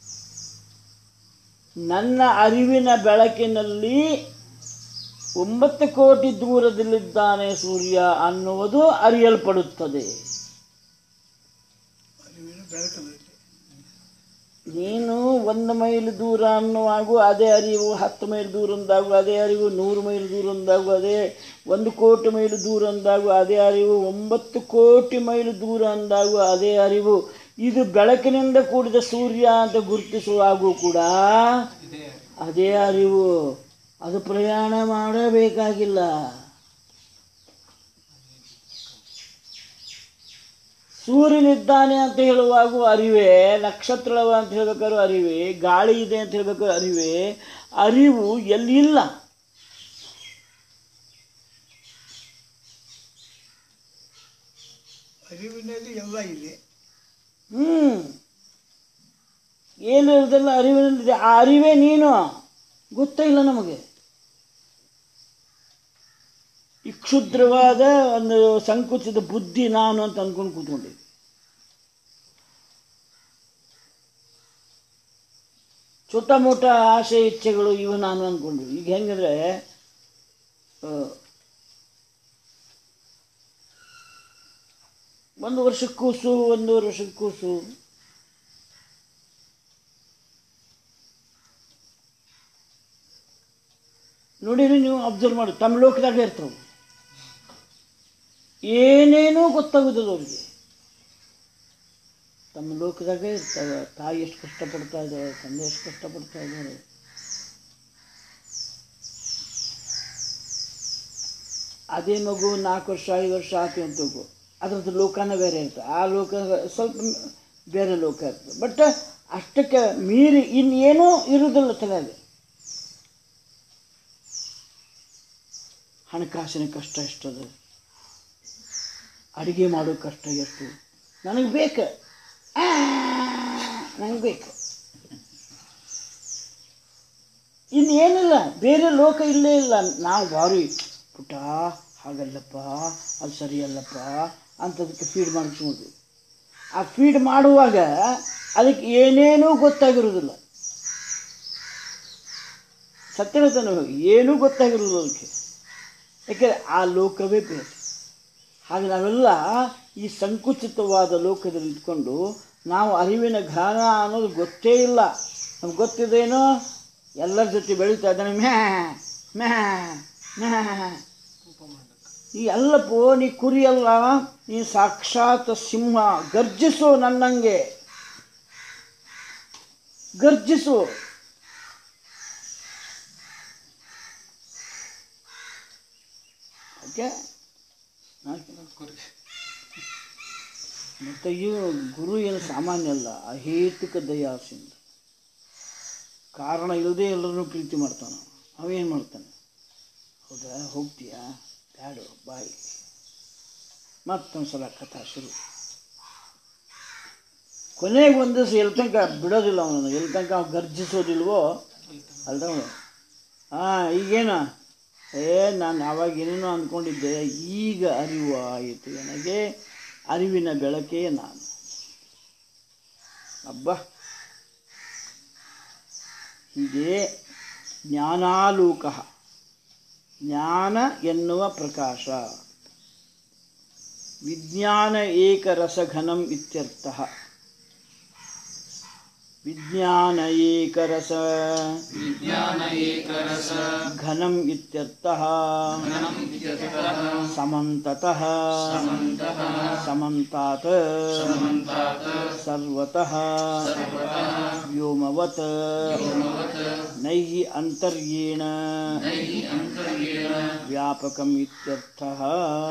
ನನ್ನ ಅರಿವಿನ ಬೆಳಕಿನಲ್ಲಿ ಒಂಬತ್ತು ಕೋಟಿ ದೂರದಲ್ಲಿದ್ದಾನೆ ಸೂರ್ಯ ಅನ್ನುವುದು ಅರಿಯಲ್ಪಡುತ್ತದೆ ನೀನು ಒಂದು ಮೈಲ್ ದೂರ ಅನ್ನುವಾಗೂ ಅದೇ ಅರಿವು ಹತ್ತು ಮೈಲ್ ದೂರ ಅಂದಾಗೂ ಅದೇ ಅರಿವು ನೂರು ಮೈಲ್ ದೂರ ಅಂದಾಗೂ ಅದೇ ಒಂದು ಕೋಟಿ ಮೈಲ್ ದೂರ ಅಂದಾಗೂ ಅದೇ ಅರಿವು ಒಂಬತ್ತು ಕೋಟಿ ಮೈಲ್ ದೂರ ಅಂದಾಗೂ ಅದೇ ಅರಿವು ಇದು ಬೆಳಕಿನಿಂದ ಕೂಡಿದ ಸೂರ್ಯ ಅಂತ ಗುರುತಿಸುವಾಗೂ ಕೂಡ ಅದೇ ಅರಿವು ಅದು ಪ್ರಯಾಣ ಮಾಡಬೇಕಾಗಿಲ್ಲ ಸೂರ್ಯನಿದ್ದಾನೆ ಅಂತ ಹೇಳುವಾಗೂ ಅರಿವೇ ನಕ್ಷತ್ರವ ಅಂತ ಹೇಳ್ಬೇಕಾದ್ರೂ ಅರಿವೇ ಗಾಳಿ ಇದೆ ಅಂತ ಹೇಳ್ಬೇಕಾದ್ರೂ ಅರಿವೇ ಅರಿವು ಎಲ್ಲಿಲ್ಲ ಅರಿವಿನಲ್ಲಿ ಎಲ್ಲ ಇದೆ ಹ್ಮ್ ಏನು ಇರೋದೆಲ್ಲ ಅರಿವಿನಲ್ಲಿದೆ ಆ ಅರಿವೇ ನೀನು ಗೊತ್ತೇ ಇಲ್ಲ ನಮಗೆ ಈ ಕ್ಷುದ್ರವಾದ ಒಂದು ಸಂಕುಚಿತ ಬುದ್ಧಿ ನಾನು ಅಂತ ಅಂದ್ಕೊಂಡು ಕೂತ್ಕೊಂಡಿದ್ದೆ ಚೋಟ ಮೋಟ ಆಸೆ ಇಚ್ಛೆಗಳು ಇವು ನಾನು ಅಂದ್ಕೊಂಡು ಈಗ ಹೆಂಗಂದ್ರೆ ಆ, ಒಂದು ವರ್ಷಕ್ಕೆ ಕೂಸು ಒಂದೂವರೆ ವರ್ಷದ ಕೂಸು ನೋಡಿರಿ ನೀವು ಅಬ್ಸರ್ವ್ ಮಾಡಿ ತಮ್ಮ ಲೋಕದಾಗ ಇರ್ತಾವೆ ಏನೇನೂ ಗೊತ್ತಾಗೋದಿಲ್ಲ ಅವ್ರಿಗೆ ತಮ್ಮ ಲೋಕದಾಗೆ ಇರ್ತಾವೆ ತಾಯಿ ಎಷ್ಟು ಕಷ್ಟಪಡ್ತಾ ಇದ್ದಾರೆ ತಂದೆ ಎಷ್ಟು ಕಷ್ಟಪಡ್ತಾ ಇದ್ದಾರೆ ಅದೇ ಮಗು ನಾಲ್ಕು ವರ್ಷ ಐದು ವರ್ಷ ಆಯ್ತು ಅಂತ ತಿಳ್ಕೊ ಅದ್ರದ್ದು ಲೋಕನ ಬೇರೆ ಇರ್ತದೆ ಆ ಲೋಕ ಸ್ವಲ್ಪ ಬೇರೆ ಲೋಕ ಇರ್ತದೆ ಬಟ್ ಅಷ್ಟಕ್ಕೆ ಮೀರಿ ಇನ್ನೇನೂ ಇರುವುದಿಲ್ಲ ತಲೆಯಲ್ಲಿ ಹಣಕಾಸಿನ ಕಷ್ಟ ಎಷ್ಟದು ಅಡುಗೆ ಮಾಡೋ ಕಷ್ಟ ಎಷ್ಟು ನನಗೆ ಬೇಕು ನನಗೆ ಬೇಕು ಇನ್ನೇನಿಲ್ಲ ಬೇರೆ ಲೋಕ ಇಲ್ಲೇ ಇಲ್ಲ ನಾವು ಭಾರಿ ಪುಟ ಹಾಗಲ್ಲಪ್ಪ ಅದು ಸರಿಯಲ್ಲಪ್ಪ ಅಂತದಕ್ಕೆ ಫೀಡ್ ಮಾಡಿಸ್ಬೋದು ಆ ಫೀಡ್ ಮಾಡುವಾಗ ಅದಕ್ಕೆ ಏನೇನೂ ಗೊತ್ತಾಗಿರೋದಿಲ್ಲ ಸತ್ಯ ಹೇಳ್ತಾನೆ ಹೋಗಿ ಏನೂ ಗೊತ್ತಾಗಿರೋದಿಲ್ಲ ಅದಕ್ಕೆ ಯಾಕೆಂದರೆ ಆ ಲೋಕವೇ ಬೇರೆ ಹಾಗೆ ನಾವೆಲ್ಲ ಈ ಸಂಕುಚಿತವಾದ ಲೋಕದಲ್ಲಿ ಇದ್ಕೊಂಡು ನಾವು ಅರಿವಿನ ಘಾನ ಅನ್ನೋದು ಗೊತ್ತೇ ಇಲ್ಲ ನಮ್ಗೆ ಗೊತ್ತಿದೇನೋ ಎಲ್ಲರ ಜೊತೆ ಬೆಳೀತಾ ಇದ್ದಾನೆ ಮ್ಯಾ ಮ್ಯಾ ಮ್ಯಾ ಈ ಅಲ್ಲಪ್ಪೋ ನೀ ಕುರಿ ಅಲ್ಲ ನೀ ಸಾಕ್ಷಾತ್ ಸಿಂಹ ಗರ್ಜಿಸು ನನ್ನಂಗೆ ಗರ್ಜಿಸು ಓಕೆ ಮತ್ತು ಇವು ಗುರು ಏನು ಸಾಮಾನ್ಯ ಅಲ್ಲ ಅಹೇತುಕ ದಯಾಸಿಂದ ಕಾರಣ ಇಲ್ಲದೆ ಎಲ್ಲರನ್ನೂ ಪ್ರೀತಿ ಮಾಡ್ತಾನೆ ಅವೇನು ಮಾಡ್ತಾನೆ ಹೌದಾ ಹೋಗ್ತೀಯಾ ಬ್ಯಾಡು ಬಾಯಿ ಮತ್ತೊಂದು ಸಲ ಕಥಾ ಶುರು ಕೊನೆಗೆ ಒಂದು ದಿವಸ ಎಲ್ಲಿ ತನಕ ಬಿಡೋದಿಲ್ಲ ಅವನನ್ನು ಎಲ್ಲಿ ತನಕ ಅವ್ನು ಗರ್ಜಿಸೋದಿಲ್ವೋ ಅಲ್ದ ಹಾಂ ಈಗೇನು ಏ ನಾನು ಆವಾಗ ಏನೇನೋ ಅಂದ್ಕೊಂಡಿದ್ದೆ ಈಗ ಅರಿವು ಆಯಿತು ನನಗೆ ಅರಿವಿನ ಬೆಳಕೇ ನಾನು ಅಬ್ಬ ಹೀಗೆ ಜ್ಞಾನಾಲೋಕ ಜ್ಞಾನ ಎನ್ನುವ ಪ್ರಕಾಶ ವಿಜ್ಞಾನ ಏಕರಸಘನಂ ಇತ್ಯರ್ಥ ವಿಜ್ಞಾನ ಏಕರಸ ವಿಜ್ಞಾನ ಏಕರಸ ಘನಂ ಇತ್ಯರ್ಥಃ ಸಮಂತತಃ ಸಮಂತಾತ್ ಸರ್ವತಃ ವ್ಯೋಮವತ್ ನೈಹಿ ಅಂತರ್ಯೇಣ ವ್ಯಾಪಕಂ ಇತ್ಯರ್ಥಃ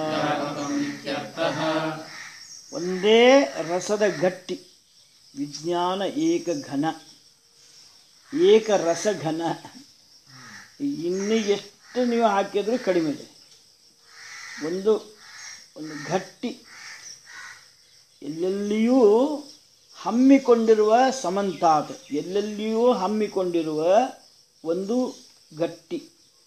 ಒಂದೇ ರಸದ ಗಟ್ಟಿ ವಿಜ್ಞಾನ ಏಕ ಘನ ಏಕ ರಸ ಘನ ಇನ್ನು ಎಷ್ಟು ನೀವು ಹಾಕಿದರೂ ಕಡಿಮೆ ಇದೆ ಒಂದು ಒಂದು ಗಟ್ಟಿ ಎಲ್ಲೆಲ್ಲಿಯೂ ಹಮ್ಮಿಕೊಂಡಿರುವ ಸಮಂತಾತ್ ಎಲ್ಲೆಲ್ಲಿಯೂ ಹಮ್ಮಿಕೊಂಡಿರುವ ಒಂದು ಗಟ್ಟಿ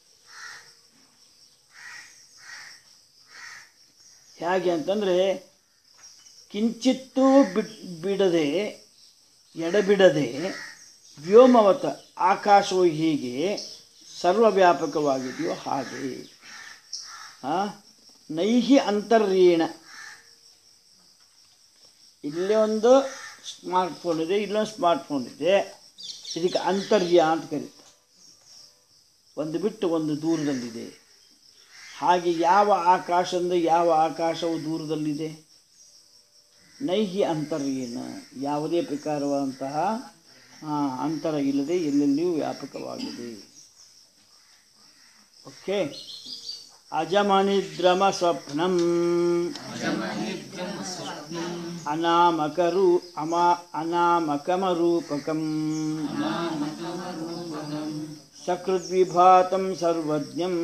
ಹೇಗೆ ಅಂತಂದರೆ ಕಿಂಚಿತ್ತೂ ಬಿಡ್ ಬಿಡದೆ ಎಡಬಿಡದೆ ವ್ಯೋಮವತ ಆಕಾಶವು ಹೀಗೆ ಸರ್ವವ್ಯಾಪಕವಾಗಿದೆಯೋ ಹಾಗೆ ಆ? ನೈಹಿ ಅಂತರ್ಯೇಣ ಇಲ್ಲಿ ಒಂದು ಸ್ಮಾರ್ಟ್ಫೋನ್ ಇದೆ ಇಲ್ಲೊಂದು ಸ್ಮಾರ್ಟ್ಫೋನ್ ಇದೆ ಇದಕ್ಕೆ ಅಂತರ್ಯ ಅಂತ ಕರೀತಾರೆ ಒಂದು ಬಿಟ್ಟು ಒಂದು ದೂರದಲ್ಲಿದೆ ಹಾಗೆ ಯಾವ ಆಕಾಶದಿಂದ ಯಾವ ಆಕಾಶವು ದೂರದಲ್ಲಿದೆ ನೈಹಿ ಅಂತರ್ಯೇನ ಯಾವುದೇ ಪ್ರಕಾರವಾದಂತಹ ಆ, ಅಂತರ ಇಲ್ಲದೆ ಎಲ್ಲೆಲ್ಲಿಯೂ ವ್ಯಾಪಕವಾಗಿದೆ ಓಕೆ ಅಜಮನಿದ್ರಮ ಸ್ವಪ್ನಂ ಅನಾಮಕರು ಅಮ ಅನಾಮಕಮರೂಪಕಂ ಸಕೃದ್ವಿಭಾತಂ ಸರ್ವಜ್ಞಂ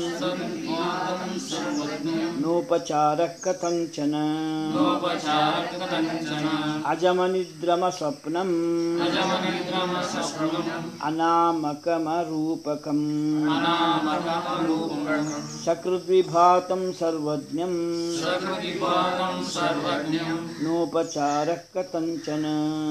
ನೋಪಚಾರಃ ಕಥಂಚನ ಅಜಮನಿದ್ರಮ ಸ್ವಪ್ನಂ ಅನಾಮಕಮರೂಪಕಂ ಸಕೃದ್ವಿಭಾತಂ ಸರ್ವಜ್ಞಂ ನೋಪಚಾರಃ ಕಥಂಚನ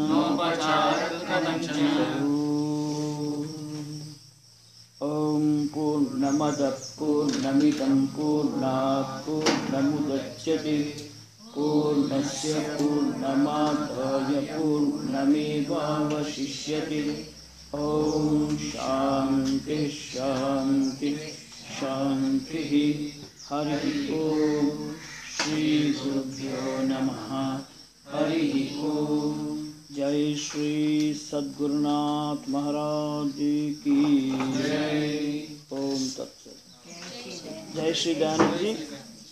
ॐ पूर्णमदः पूर्णमिदं पूर्णात् पूर्णमुदच्यते पूर्णस्य पूर्णमादाय पूर्णमेवावशिष्यते ॐ शान्तिः शान्तिः शान्तिः हरिः ॐ श्रीगुरुभ्यो नमः हरिः ॐ जय श्री सद्गुरुनाथ महाराज की जय ओम तत्सत जय श्री दयानंद जी